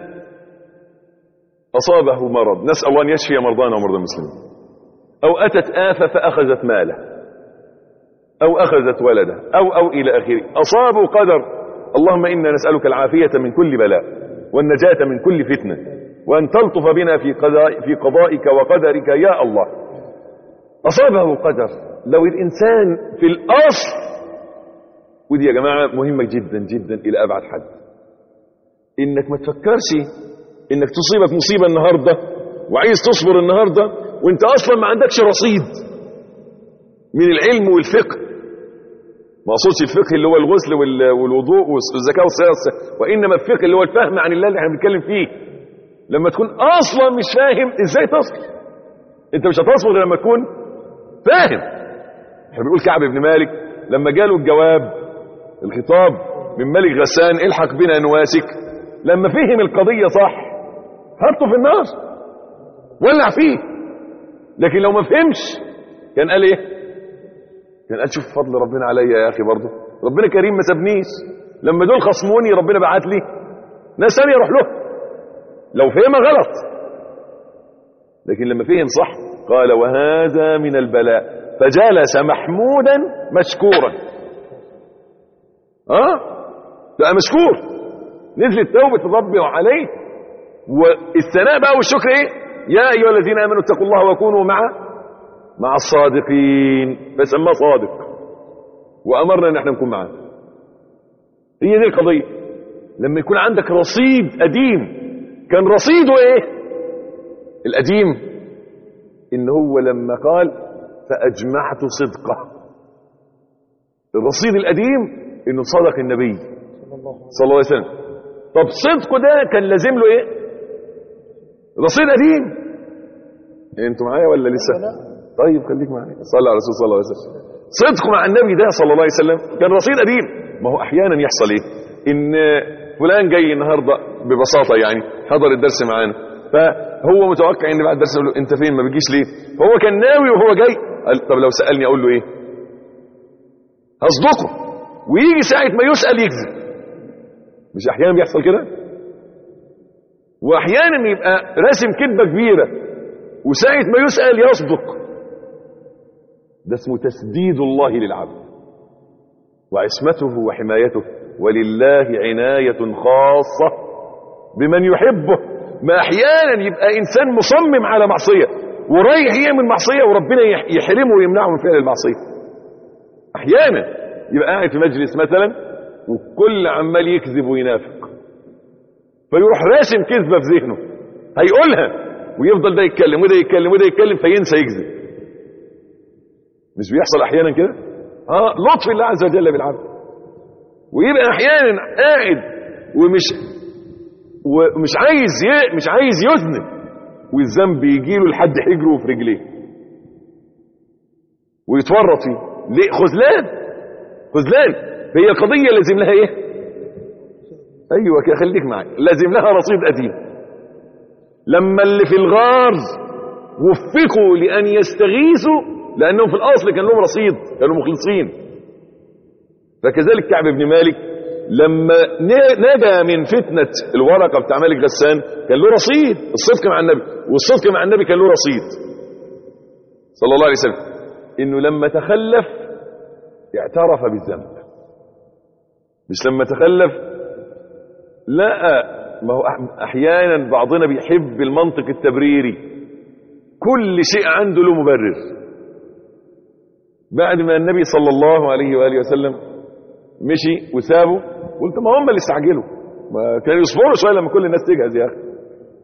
أصابه مرض نسأل الله أن يشفي مرضانا ومرضى المسلمين أو أتت آفة فأخذت ماله أو أخذت ولده أو أو إلى آخره أصابوا قدر اللهم إنا نسألك العافية من كل بلاء والنجاة من كل فتنة وأن تلطف بنا في قضاء في قضائك وقدرك يا الله أصابه قدر لو الإنسان في الأصل ودي يا جماعة مهمة جدا جدا إلى أبعد حد إنك ما تفكرش إنك تصيبك مصيبة النهاردة وعايز تصبر النهاردة وإنت أصلا ما عندكش رصيد من العلم والفقه ما اقصدش الفقه اللي هو الغسل وال- والوضوء والزكاه والصيام وانما الفقه اللي هو الفهم عن الله اللي احنا بنتكلم فيه لما تكون اصلا مش فاهم ازاي تصبر انت مش هتصبر غير لما تكون فاهم احنا بنقول كعب بن مالك لما جاله الجواب الخطاب من ملك غسان الحق بنا نواسك لما فهم القضيه صح حطه في النار ولع فيه لكن لو ما فهمش كان قال ايه كان قال شوف فضل ربنا عليا يا اخي برضه ربنا كريم ما سابنيش لما دول خصموني ربنا بعت لي ناس ثانيه اروح له لو فهمها غلط لكن لما فهم صح قال وهذا من البلاء فجلس محمودا مشكورا اه بقى مشكور نزلت توبه ربه عليه والثناء بقى والشكر ايه يا ايها الذين امنوا اتقوا الله وكونوا مع مع الصادقين فسماه صادق وامرنا ان احنا نكون معاه هي دي القضيه لما يكون عندك رصيد قديم كان رصيده ايه القديم ان هو لما قال فاجمعت صدقه الرصيد القديم انه صدق النبي صلى الله عليه وسلم طب صدقه ده كان لازم له ايه رصيد قديم انتوا معايا ولا لسه طيب خليك معايا صلى على الرسول صلى الله عليه وسلم صدقه مع النبي ده صلى الله عليه وسلم كان رصيد قديم ما هو احيانا يحصل ايه ان فلان جاي النهارده ببساطه يعني حضر الدرس معانا فهو متوقع ان بعد الدرس يقول له انت فين ما بتجيش ليه فهو كان ناوي وهو جاي قال طب لو سالني اقول له ايه هصدقه ويجي ساعه ما يسال يكذب مش احيانا بيحصل كده واحيانا يبقى راسم كذبه كبيره وساعه ما يسال يصدق ده اسمه تسديد الله للعبد وعصمته وحمايته ولله عناية خاصة بمن يحبه ما احيانا يبقى انسان مصمم على معصية ورايح يعمل معصية وربنا يح- يحرمه ويمنعه من فعل المعصية احيانا يبقى قاعد في مجلس مثلا وكل عمال يكذب وينافق فيروح راسم كذبة في ذهنه هيقولها ويفضل ده يتكلم وده يتكلم وده يتكلم فينسى يكذب مش بيحصل احيانا كده اه لطف الله عز وجل بالعبد ويبقى احيانا قاعد ومش ومش عايز ي... مش عايز يذنب والذنب يجي له لحد حجره وفي رجليه ويتورط فيه ليه خذلان خذلان هي قضيه لازم لها ايه ايوه كده خليك معايا لازم لها رصيد قديم لما اللي في الغار وفقوا لان يستغيثوا لانهم في الاصل كان لهم رصيد كانوا مخلصين فكذلك كعب بن مالك لما ن- نجا من فتنة الورقة بتاع مالك غسان كان له رصيد الصدق مع النبي والصدق مع النبي كان له رصيد صلى الله عليه وسلم انه لما تخلف اعترف بالذنب مش لما تخلف لا ما هو أح- احيانا بعضنا بيحب المنطق التبريري كل شيء عنده له مبرر بعد ما النبي صلى الله عليه وآله وسلم مشي وسابه قلت ما هم اللي استعجلوا ما كانوا يصبروا شويه لما كل الناس تجهز يا اخي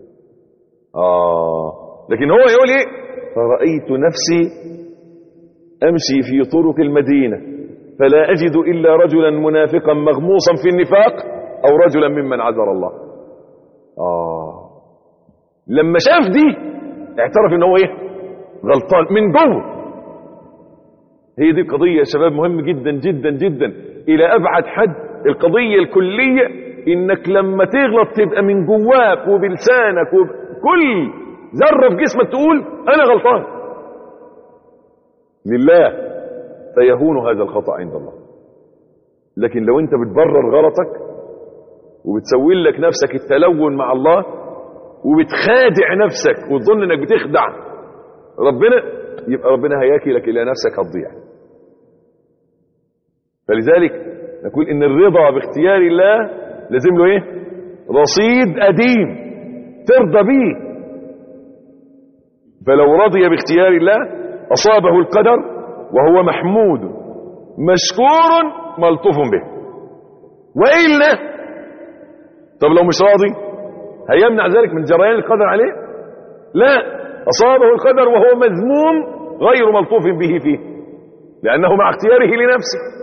اه لكن هو يقول ايه فرأيت نفسي امشي في طرق المدينة فلا اجد الا رجلا منافقا مغموصا في النفاق او رجلا ممن عذر الله اه لما شاف دي اعترف ان هو ايه غلطان من جوه هي دي القضية يا شباب مهم جدا جدا جدا الى ابعد حد القضية الكلية انك لما تغلط تبقى من جواك وبلسانك وكل ذرة في جسمك تقول انا غلطان لله فيهون هذا الخطأ عند الله لكن لو انت بتبرر غلطك وبتسوي لك نفسك التلون مع الله وبتخادع نفسك وتظن انك بتخدع ربنا يبقى ربنا هياكلك الى نفسك هتضيع فلذلك نقول ان الرضا باختيار الله لازم له ايه رصيد قديم ترضى بيه فلو رضي باختيار الله اصابه القدر وهو محمود مشكور ملطوف به والا طب لو مش راضي هيمنع ذلك من جريان القدر عليه لا اصابه القدر وهو مذموم غير ملطوف به فيه لانه مع اختياره لنفسه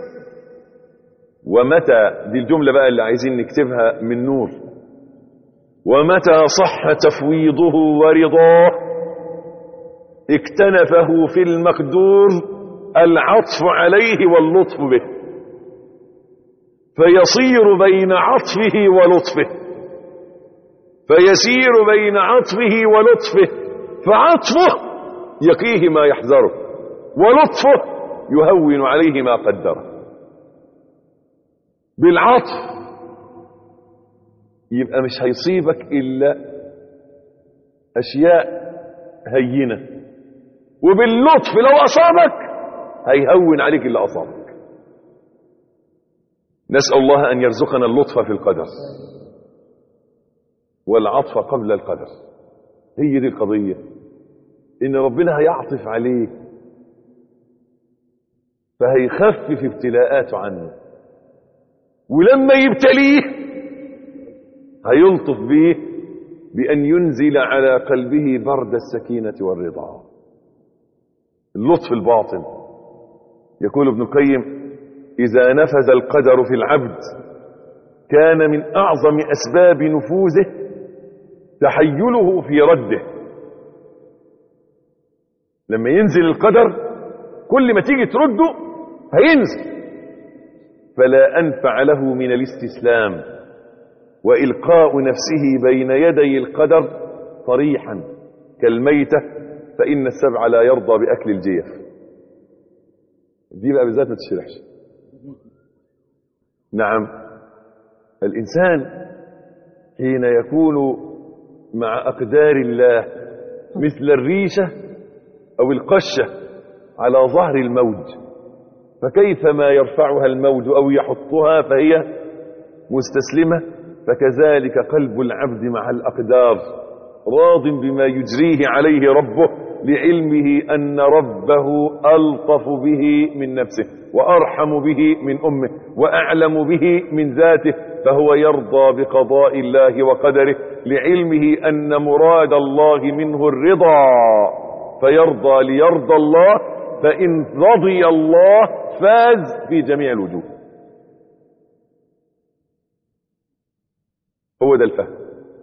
ومتى دي الجملة بقى اللي عايزين نكتبها من نور ومتى صح تفويضه ورضاه اكتنفه في المقدور العطف عليه واللطف به فيصير بين عطفه ولطفه فيسير بين عطفه ولطفه فعطفه يقيه ما يحذره ولطفه يهون عليه ما قدره بالعطف يبقى مش هيصيبك إلا أشياء هينة وباللطف لو أصابك هيهون عليك اللي أصابك نسأل الله أن يرزقنا اللطف في القدر والعطف قبل القدر هي دي القضية إن ربنا هيعطف عليك فهيخفف ابتلاءاته عنه ولما يبتليه هيلطف به بأن ينزل على قلبه برد السكينة والرضا اللطف الباطن يقول ابن القيم إذا نفذ القدر في العبد كان من أعظم أسباب نفوذه تحيله في رده لما ينزل القدر كل ما تيجي ترده هينزل فلا أنفع له من الاستسلام وإلقاء نفسه بين يدي القدر طريحا كالميتة فإن السبع لا يرضى بأكل الجيف دي بقى بالذات ما تشرحش نعم الإنسان حين يكون مع أقدار الله مثل الريشة أو القشة على ظهر الموج فكيف ما يرفعها الموج أو يحطها فهي مستسلمة فكذلك قلب العبد مع الأقدار راض بما يجريه عليه ربه لعلمه أن ربه ألطف به من نفسه وأرحم به من أمه وأعلم به من ذاته فهو يرضى بقضاء الله وقدره لعلمه أن مراد الله منه الرضا فيرضى ليرضى الله فإن رضي الله فاز في جميع الوجوه هو ده الفهم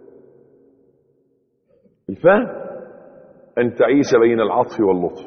الفهم أن تعيش بين العطف واللطف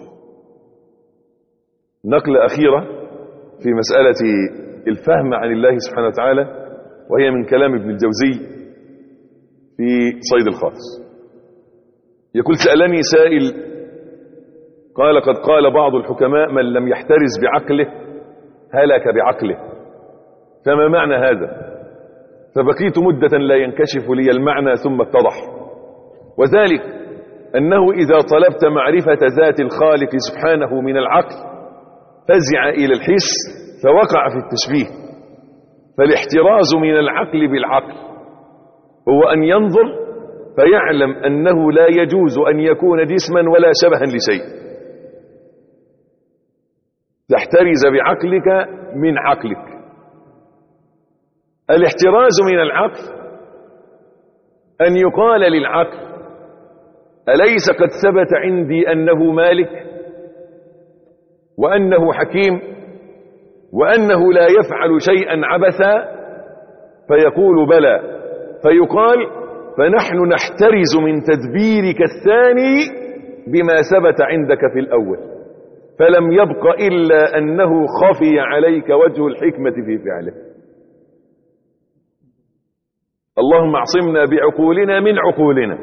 نقلة أخيرة في مسألة الفهم عن الله سبحانه وتعالى وهي من كلام ابن الجوزي في صيد الخاص يقول سألني سائل قال قد قال بعض الحكماء من لم يحترز بعقله هلك بعقله فما معنى هذا فبقيت مدة لا ينكشف لي المعنى ثم اتضح وذلك أنه إذا طلبت معرفة ذات الخالق سبحانه من العقل فزع إلى الحس فوقع في التشبيه فالاحتراز من العقل بالعقل هو أن ينظر فيعلم أنه لا يجوز أن يكون جسما ولا شبها لشيء تحترز بعقلك من عقلك الاحتراز من العقل أن يقال للعقل أليس قد ثبت عندي أنه مالك وأنه حكيم وأنه لا يفعل شيئا عبثا فيقول بلى فيقال فنحن نحترز من تدبيرك الثاني بما ثبت عندك في الأول فلم يبق إلا أنه خفي عليك وجه الحكمة في فعله اللهم اعصمنا بعقولنا من عقولنا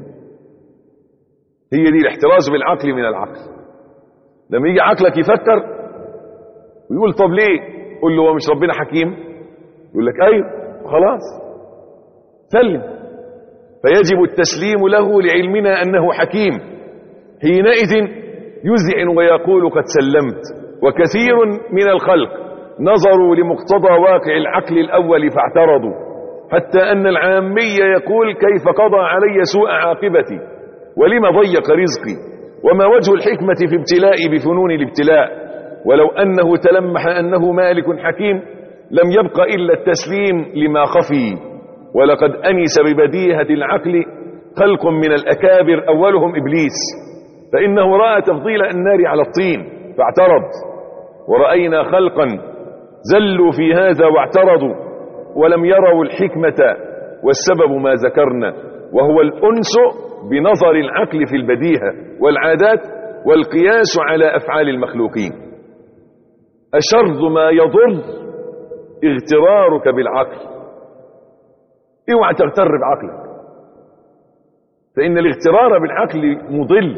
هي دي الاحتراز بالعقل من العقل لما يجي عقلك يفكر ويقول طب ليه قول له هو مش ربنا حكيم يقول لك ايوه خلاص سلم فيجب التسليم له لعلمنا انه حكيم حينئذ يذعن ويقول قد سلمت وكثير من الخلق نظروا لمقتضى واقع العقل الاول فاعترضوا حتى ان العامي يقول كيف قضى علي سوء عاقبتي ولم ضيق رزقي وما وجه الحكمة في ابتلائي بفنون الابتلاء ولو أنه تلمح أنه مالك حكيم لم يبق إلا التسليم لما خفي ولقد أنس ببديهة العقل خلق من الأكابر أولهم إبليس فإنه رأى تفضيل النار على الطين فاعترض ورأينا خلقا زلوا في هذا واعترضوا ولم يروا الحكمة والسبب ما ذكرنا وهو الأنس بنظر العقل في البديهة والعادات والقياس على أفعال المخلوقين أشر ما يضر اغترارك بالعقل اوعى تغتر بعقلك فإن الاغترار بالعقل مضل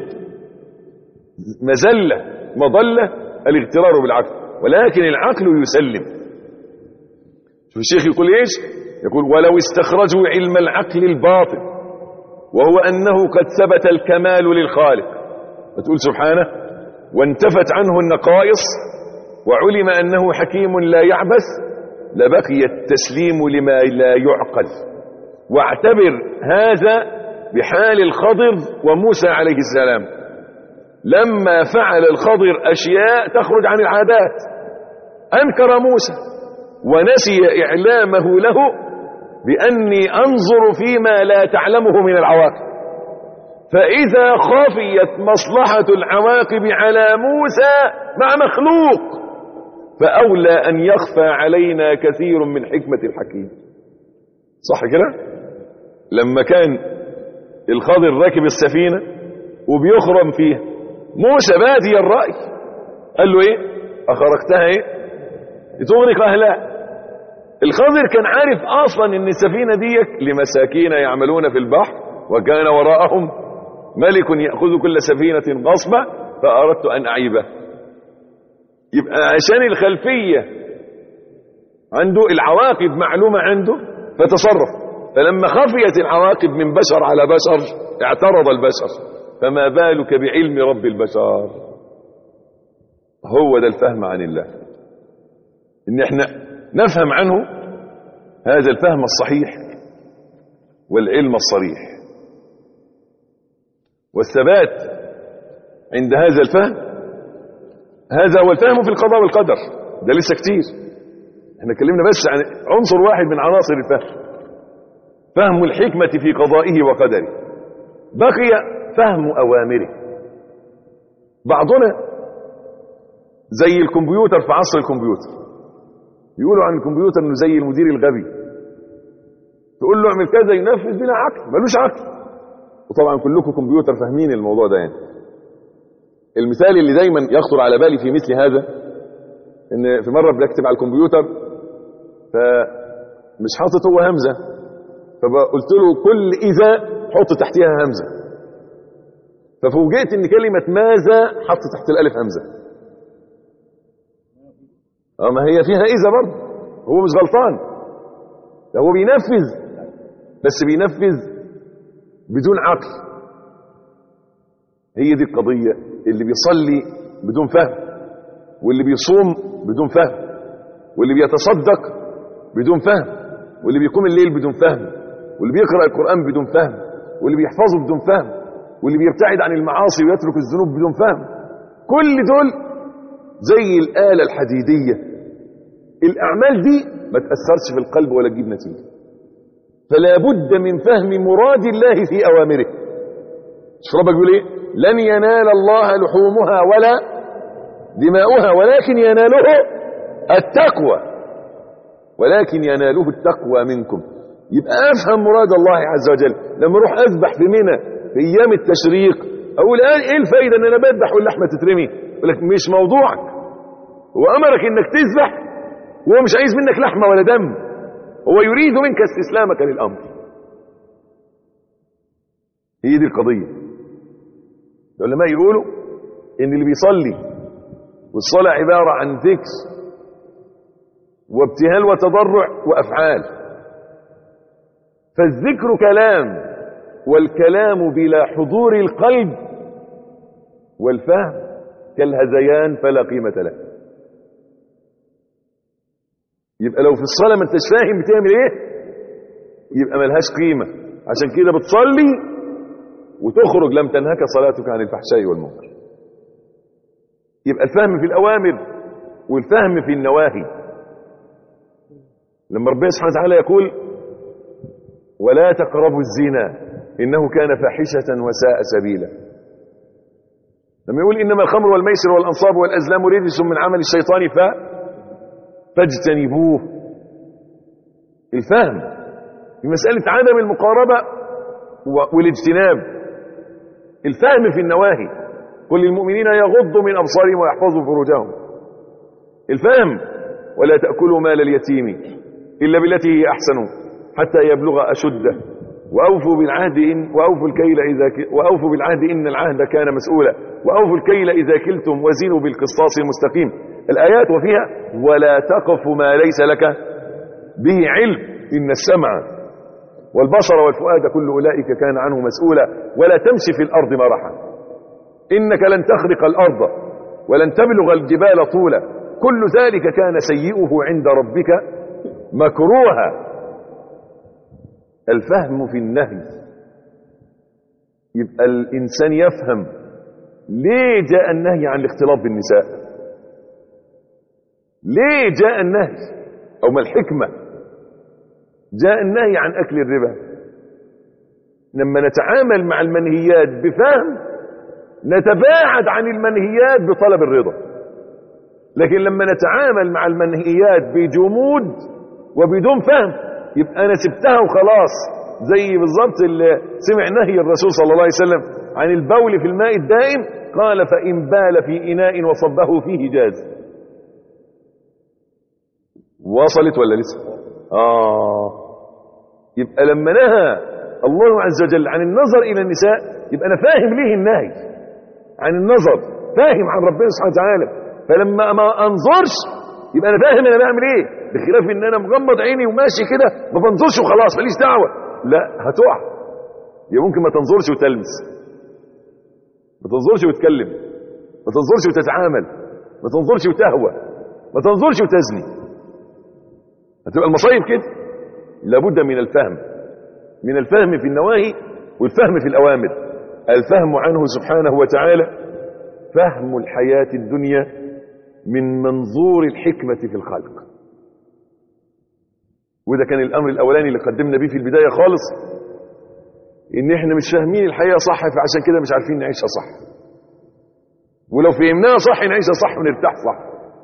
مزلة مضلة الاغترار بالعقل ولكن العقل يسلم شوف الشيخ يقول ايش يقول ولو استخرجوا علم العقل الباطن وهو أنه قد ثبت الكمال للخالق بتقول سبحانه وانتفت عنه النقائص وعلم أنه حكيم لا يعبث لبقي التسليم لما لا يعقل واعتبر هذا بحال الخضر وموسى عليه السلام لما فعل الخضر أشياء تخرج عن العادات أنكر موسى ونسي إعلامه له بأني أنظر فيما لا تعلمه من العواقب فإذا خفيت مصلحة العواقب على موسى مع مخلوق فأولى أن يخفى علينا كثير من حكمة الحكيم صح كده لما كان الخضر راكب السفينة وبيخرم فيها موسى بادي الرأي قال له ايه اخرجتها ايه تغرق اهلها الخضر كان عارف اصلا ان السفينة ديك لمساكين يعملون في البحر وكان وراءهم ملك يأخذ كل سفينة غصبة فأردت أن أعيبه يبقى عشان الخلفية عنده العواقب معلومة عنده فتصرف فلما خفيت العواقب من بشر على بشر اعترض البشر فما بالك بعلم رب البشر هو ده الفهم عن الله ان احنا نفهم عنه هذا الفهم الصحيح والعلم الصريح والثبات عند هذا الفهم هذا هو الفهم في القضاء والقدر ده لسه كتير احنا اتكلمنا بس عن عنصر واحد من عناصر الفهم فهم الحكمة في قضائه وقدره بقي فهم أوامره بعضنا زي الكمبيوتر في عصر الكمبيوتر يقولوا عن الكمبيوتر انه زي المدير الغبي تقول له اعمل كذا ينفذ بلا عقل ملوش عقل وطبعا كلكم كمبيوتر فاهمين الموضوع ده يعني المثال اللي دايما يخطر على بالي في مثل هذا ان في مره بكتب على الكمبيوتر فمش حاطط هو همزه فقلت له كل اذا حط تحتها همزه ففوجئت ان كلمه ماذا حط تحت الالف همزه اه ما هي فيها اذا برضه هو مش غلطان ده هو بينفذ بس بينفذ بدون عقل هي دي القضية اللي بيصلي بدون فهم واللي بيصوم بدون فهم واللي بيتصدق بدون فهم واللي بيقوم الليل بدون فهم واللي بيقرأ القرآن بدون فهم واللي بيحفظه بدون فهم واللي بيبتعد عن المعاصي ويترك الذنوب بدون فهم كل دول زي الآلة الحديدية الأعمال دي ما تأثرش في القلب ولا تجيب نتيجة فلا بد من فهم مراد الله في أوامره شوف ربك بيقول ايه لن ينال الله لحومها ولا دماؤها ولكن يناله التقوى ولكن يناله التقوى منكم يبقى افهم مراد الله عز وجل لما اروح اذبح في منى في ايام التشريق اقول ايه الفايده ان انا بذبح واللحمه تترمي يقول لك مش موضوعك هو امرك انك تذبح وهو مش عايز منك لحمه ولا دم هو يريد منك استسلامك للامر هي دي القضيه العلماء يقولوا ان اللي بيصلي والصلاه عباره عن ذكر وابتهال وتضرع وافعال فالذكر كلام والكلام بلا حضور القلب والفهم كالهذيان فلا قيمة له يبقى لو في الصلاة ما انتش فاهم بتعمل ايه يبقى ملهاش قيمة عشان كده بتصلي وتخرج لم تنهك صلاتك عن الفحشاء والمنكر يبقى الفهم في الأوامر والفهم في النواهي لما ربنا سبحانه وتعالى يقول ولا تقربوا الزنا إنه كان فاحشة وساء سبيلا لما يقول إنما الخمر والميسر والأنصاب والأزلام رجس من عمل الشيطان ف فاجتنبوه الفهم في مسألة عدم المقاربة والاجتناب الفهم في النواهي قل للمؤمنين يغضوا من أبصارهم ويحفظوا فروجهم الفهم ولا تأكلوا مال اليتيم إلا بالتي هي أحسن حتى يبلغ أشده وأوفوا بالعهد إن وأوفوا الكيل إذا ك... وأوفوا بالعهد إن العهد كان مسؤولا وأوفوا الكيل إذا كلتم وزنوا بالقسطاس المستقيم الآيات وفيها ولا تقف ما ليس لك به علم إن السمع والبصر والفؤاد كل أولئك كان عنه مسؤولا ولا تمشي في الأرض مرحا إنك لن تخرق الأرض ولن تبلغ الجبال طولا كل ذلك كان سيئه عند ربك مكروها الفهم في النهي يبقى الإنسان يفهم ليه جاء النهي عن الاختلاط بالنساء ليه جاء النهي أو ما الحكمة جاء النهي عن أكل الربا لما نتعامل مع المنهيات بفهم نتباعد عن المنهيات بطلب الرضا لكن لما نتعامل مع المنهيات بجمود وبدون فهم يبقى انا سبتها وخلاص زي بالظبط اللي سمع نهي الرسول صلى الله عليه وسلم عن البول في الماء الدائم قال فإن بال في إناء وصبه فيه جاز وصلت ولا لسه آه يبقى لما نهى الله عز وجل عن النظر إلى النساء يبقى أنا فاهم ليه النهي عن النظر فاهم عن ربنا سبحانه وتعالى فلما ما أنظرش يبقى أنا فاهم أنا بعمل إيه بخلاف ان انا مغمض عيني وماشي كده ما بنظرش وخلاص ماليش دعوه لا هتقع يا ممكن ما تنظرش وتلمس ما تنظرش وتكلم ما تنظرش وتتعامل ما تنظرش وتهوى ما تنظرش وتزني هتبقى المصايب كده لابد من الفهم من الفهم في النواهي والفهم في الأوامر الفهم عنه سبحانه وتعالى فهم الحياة الدنيا من منظور الحكمة في الخلق وده كان الامر الاولاني اللي قدمنا بيه في البدايه خالص ان احنا مش فاهمين الحقيقه صح فعشان كده مش عارفين نعيشها صح ولو فهمناها صح نعيشها صح ونرتاح صح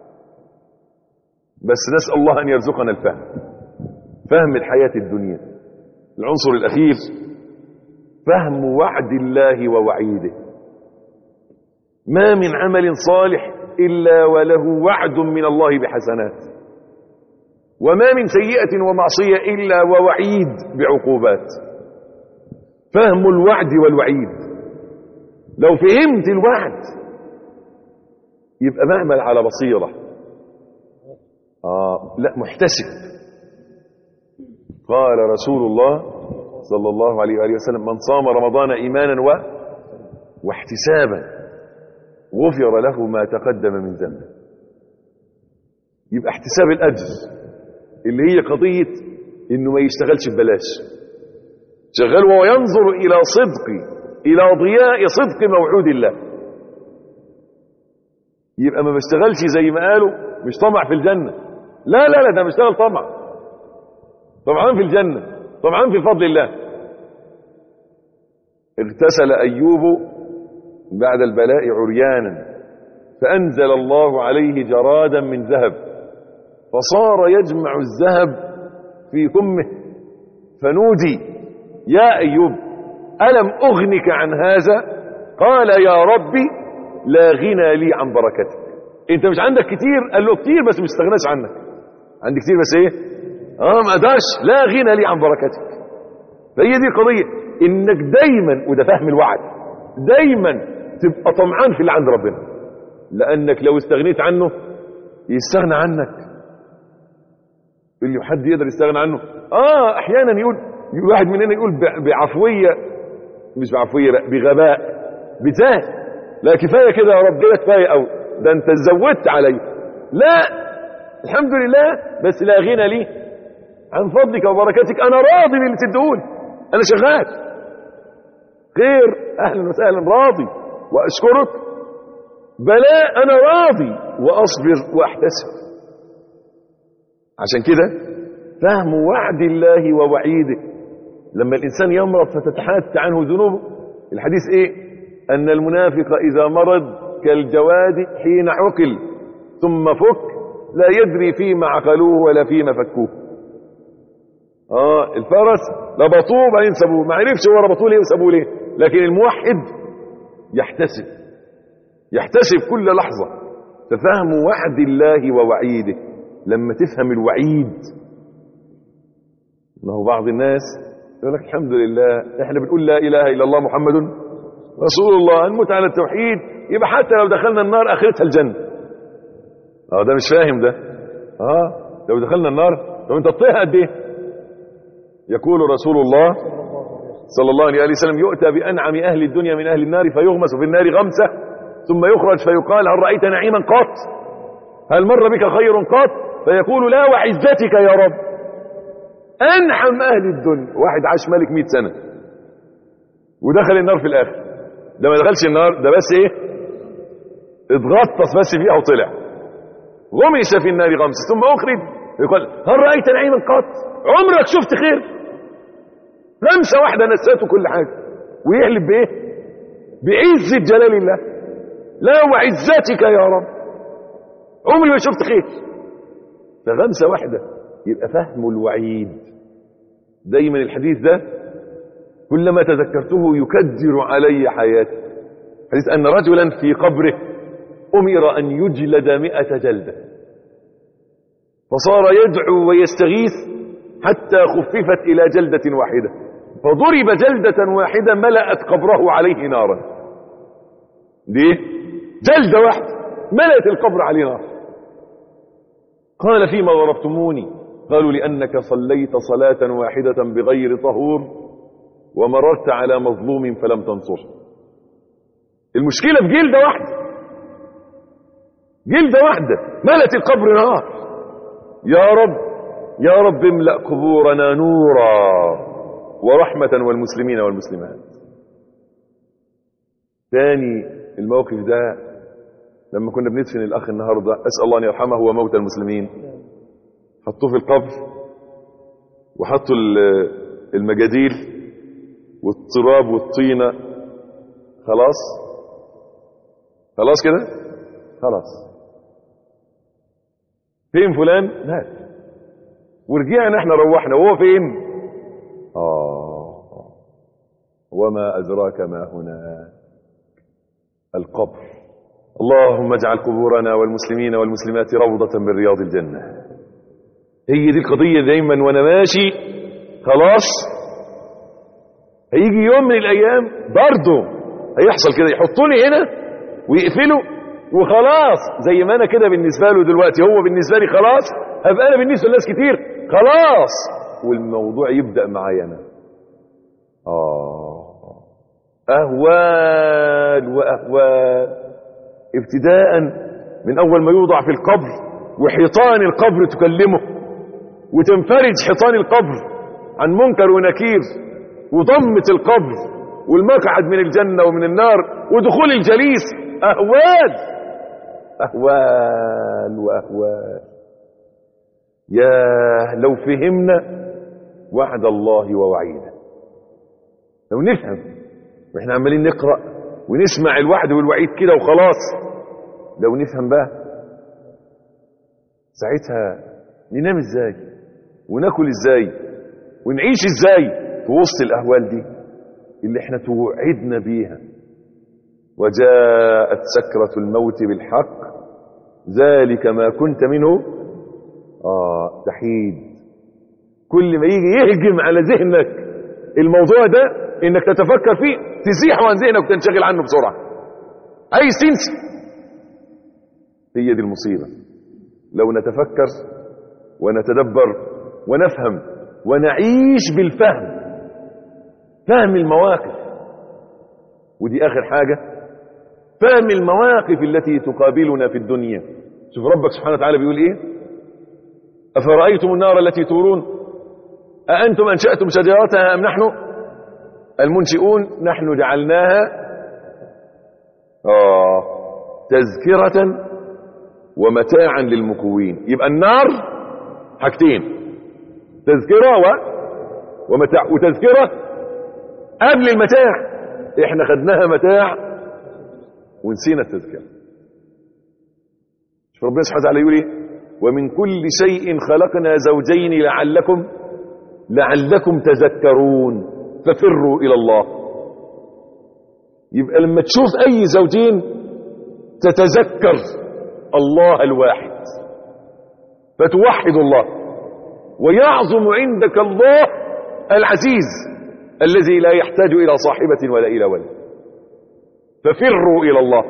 بس نسال الله ان يرزقنا الفهم فهم الحياه الدنيا العنصر الاخير فهم وعد الله ووعيده ما من عمل صالح الا وله وعد من الله بحسنات وما من سيئة ومعصية إلا ووعيد بعقوبات فهم الوعد والوعيد لو فهمت الوعد يبقى بعمل على بصيرة آه لا محتسب قال رسول الله صلى الله عليه وآله وسلم من صام رمضان إيمانا و واحتسابا غفر له ما تقدم من ذنبه يبقى احتساب الأجر اللي هي قضية انه ما يشتغلش ببلاش شغال وهو ينظر الى صدق الى ضياء صدق موعود الله يبقى ما بيشتغلش زي ما قالوا مش طمع في الجنه لا لا لا ده بيشتغل طمع طمعان في الجنه طمعان في فضل الله اغتسل ايوب بعد البلاء عريانا فانزل الله عليه جرادا من ذهب فصار يجمع الذهب في كمه فنودي يا ايوب الم اغنك عن هذا قال يا ربي لا غنى لي عن بركتك انت مش عندك كتير قال له كتير بس مش استغناش عنك عندي كتير بس ايه اه ما اقدرش لا غنى لي عن بركتك فهي دي القضيه انك دايما وده فهم الوعد دايما تبقى طمعان في اللي عند ربنا لانك لو استغنيت عنه يستغنى عنك اللي حد يقدر يستغنى عنه اه احيانا يقول واحد مننا يقول ب- بعفويه مش بعفويه بقى بغباء بزهد لا كفايه كده يا رب كده كفايه قوي ده انت زودت علي لا الحمد لله بس لا غنى لي عن فضلك وبركاتك انا راضي باللي تديهولي انا شغال خير اهلا وسهلا راضي واشكرك بلاء انا راضي واصبر واحتسب عشان كده فهم وعد الله ووعيده لما الانسان يمرض فتتحات عنه ذنوبه الحديث ايه ان المنافق اذا مرض كالجواد حين عقل ثم فك لا يدري فيما عقلوه ولا فيما فكوه اه الفرس ربطوه بعدين سابوه ما عرفش هو ربطوه ليه وسابوه ليه لكن الموحد يحتسب يحتسب كل لحظة ففهم وعد الله ووعيده لما تفهم الوعيد ما هو بعض الناس يقول لك الحمد لله احنا بنقول لا اله الا الله محمد رسول الله نموت على التوحيد يبقى حتى لو دخلنا النار اخرتها الجنه اه ده مش فاهم ده اه لو دخلنا النار طب انت تطيها قد ايه يقول رسول الله صلى الله عليه وسلم يؤتى بانعم اهل الدنيا من اهل النار فيغمس في النار غمسه ثم يخرج فيقال هل رايت نعيما قط هل مر بك خير قط فيقول لا وعزتك يا رب انعم اهل الدنيا واحد عاش ملك 100 سنه ودخل النار في الاخر ده ما دخلش النار ده بس ايه اتغطس بس فيها وطلع غمس في النار غمس ثم اخرج يقول هل رايت نعيما قط عمرك شفت خير غمسه واحده نسيته كل حاجه ويقلب بايه بعزه جلال الله لا وعزتك يا رب عمري ما شفت خير ده غمسه واحده يبقى فهم الوعيد دايما الحديث ده كلما تذكرته يكدر علي حياتي حديث أن رجلا في قبره أمر أن يجلد مئة جلدة فصار يدعو ويستغيث حتى خففت إلى جلدة واحدة فضرب جلدة واحدة ملأت قبره عليه نارا ليه؟ جلدة واحدة ملأت القبر عليه نار قال فيما ضربتموني قالوا لأنك صليت صلاة واحدة بغير طهور ومررت على مظلوم فلم تنصره المشكلة في جلدة واحدة جلدة واحدة ملت القبر نار يا رب يا رب املأ قبورنا نورا ورحمة والمسلمين والمسلمات ثاني الموقف ده لما كنا بندفن الأخ النهاردة أسأل الله أن يرحمه وموت المسلمين حطوه في القبر وحطوا المجاديل والتراب والطينة خلاص خلاص كده خلاص فين فلان مات ورجعنا احنا روحنا وهو فين اه وما ادراك ما هنا القبر اللهم اجعل قبورنا والمسلمين والمسلمات روضة من رياض الجنة هي دي القضية دايما وانا ماشي خلاص هيجي يوم من الايام برضه هيحصل كده يحطوني هنا ويقفلوا وخلاص زي ما انا كده بالنسبه له دلوقتي هو بالنسبه لي خلاص هبقى انا بالنسبه لناس كتير خلاص والموضوع يبدا معايا انا اه اهوال واهوال ابتداء من اول ما يوضع في القبر وحيطان القبر تكلمه وتنفرج حيطان القبر عن منكر ونكير وضمة القبر والمقعد من الجنة ومن النار ودخول الجليس أهوال أهوال وأهوال يا لو فهمنا وعد الله ووعيده لو نفهم واحنا عمالين نقرأ ونسمع الوعد والوعيد كده وخلاص لو نفهم بقى ساعتها ننام ازاي وناكل ازاي ونعيش ازاي في وسط الاهوال دي اللي احنا توعدنا بيها وجاءت سكرة الموت بالحق ذلك ما كنت منه اه تحيد كل ما يجي يهجم على ذهنك الموضوع ده انك تتفكر فيه تزيحه عن ذهنك وتنشغل عنه بسرعة عايز تنسى هي دي المصيبة لو نتفكر ونتدبر ونفهم ونعيش بالفهم فهم المواقف ودي آخر حاجة فهم المواقف التي تقابلنا في الدنيا شوف ربك سبحانه وتعالى بيقول ايه أفرأيتم النار التي تورون أأنتم أنشأتم شجرتها أم نحن المنشئون نحن جعلناها آه تذكرة ومتاعا للمكوين يبقى النار حاجتين تذكرة و ومتاع وتذكرة قبل المتاع احنا خدناها متاع ونسينا التذكرة شوف ربنا سبحانه وتعالى يقول ايه ومن كل شيء خلقنا زوجين لعلكم لعلكم تذكرون ففروا الى الله يبقى لما تشوف اي زوجين تتذكر الله الواحد فتوحد الله ويعظم عندك الله العزيز الذي لا يحتاج الى صاحبة ولا الى ولد ففروا الى الله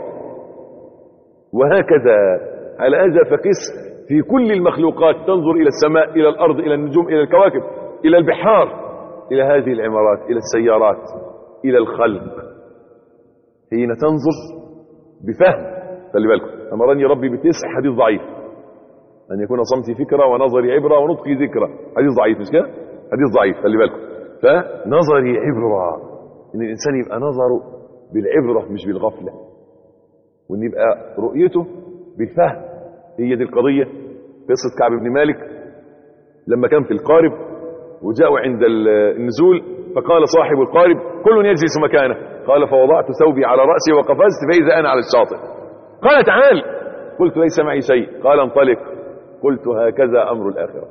وهكذا على هذا فقس في كل المخلوقات تنظر الى السماء الى الارض الى النجوم الى الكواكب الى البحار الى هذه العمارات الى السيارات الى الخلق حين تنظر بفهم خلي بالكم امرني ربي بتسع حديث ضعيف ان يكون صمتي فكره ونظري عبره ونطقي ذكرى حديث ضعيف مش كده حديث ضعيف خلي بالكم فنظري عبره ان الانسان يبقى نظره بالعبره مش بالغفله وان يبقى رؤيته بالفهم هي دي القضيه قصه كعب بن مالك لما كان في القارب وجاءوا عند النزول فقال صاحب القارب كل يجلس مكانه قال فوضعت ثوبي على راسي وقفزت فاذا انا على الشاطئ قال تعال قلت ليس معي شيء قال انطلق قلت هكذا امر الاخره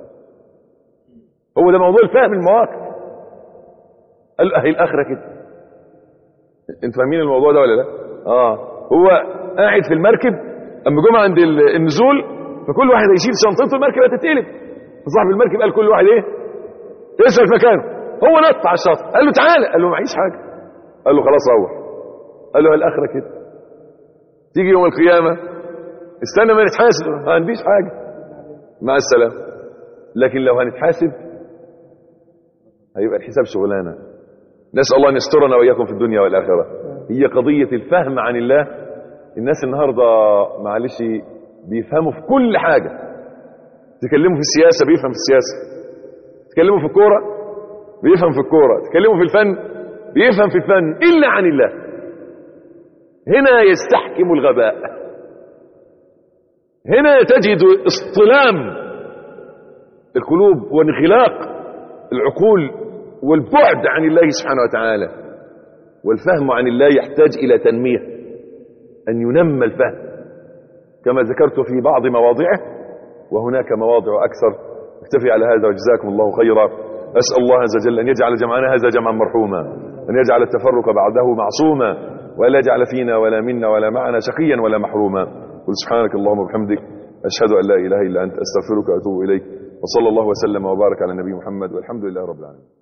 هو ده موضوع الفهم المواقف قال اهي الاخره كده انتوا فاهمين الموضوع ده ولا لا اه هو قاعد في المركب اما جم عند النزول فكل واحد هيشيل شنطته المركب هتتقلب فصاحب المركب قال كل واحد ايه يسرق مكانه هو نط على الشاطئ قال له تعالى قال له معيش حاجه قال له خلاص روح قال له الاخره كده تيجي يوم القيامه استنى ما نتحاسب ما عنديش حاجه مع السلامه لكن لو هنتحاسب هيبقى الحساب شغلانه نسال الله ان يسترنا واياكم في الدنيا والاخره هي قضيه الفهم عن الله الناس النهارده معلش بيفهموا في كل حاجه تكلموا في السياسه بيفهم في السياسه تكلموا في الكوره بيفهم في الكوره تكلموا في الفن بيفهم في الفن الا عن الله هنا يستحكم الغباء هنا تجد اصطلام القلوب وانغلاق العقول والبعد عن الله سبحانه وتعالى والفهم عن الله يحتاج الى تنميه ان ينمى الفهم كما ذكرت في بعض مواضعه وهناك مواضع اكثر اكتفي على هذا وجزاكم الله خيرا اسال الله عز وجل ان يجعل جمعنا هذا جمعا مرحوما ان يجعل التفرق بعده معصوما ولا يجعل فينا ولا منا ولا معنا شقيا ولا محروما قل سبحانك اللهم وبحمدك اشهد ان لا اله الا انت استغفرك واتوب اليك وصلى الله وسلم وبارك على النبي محمد والحمد لله رب العالمين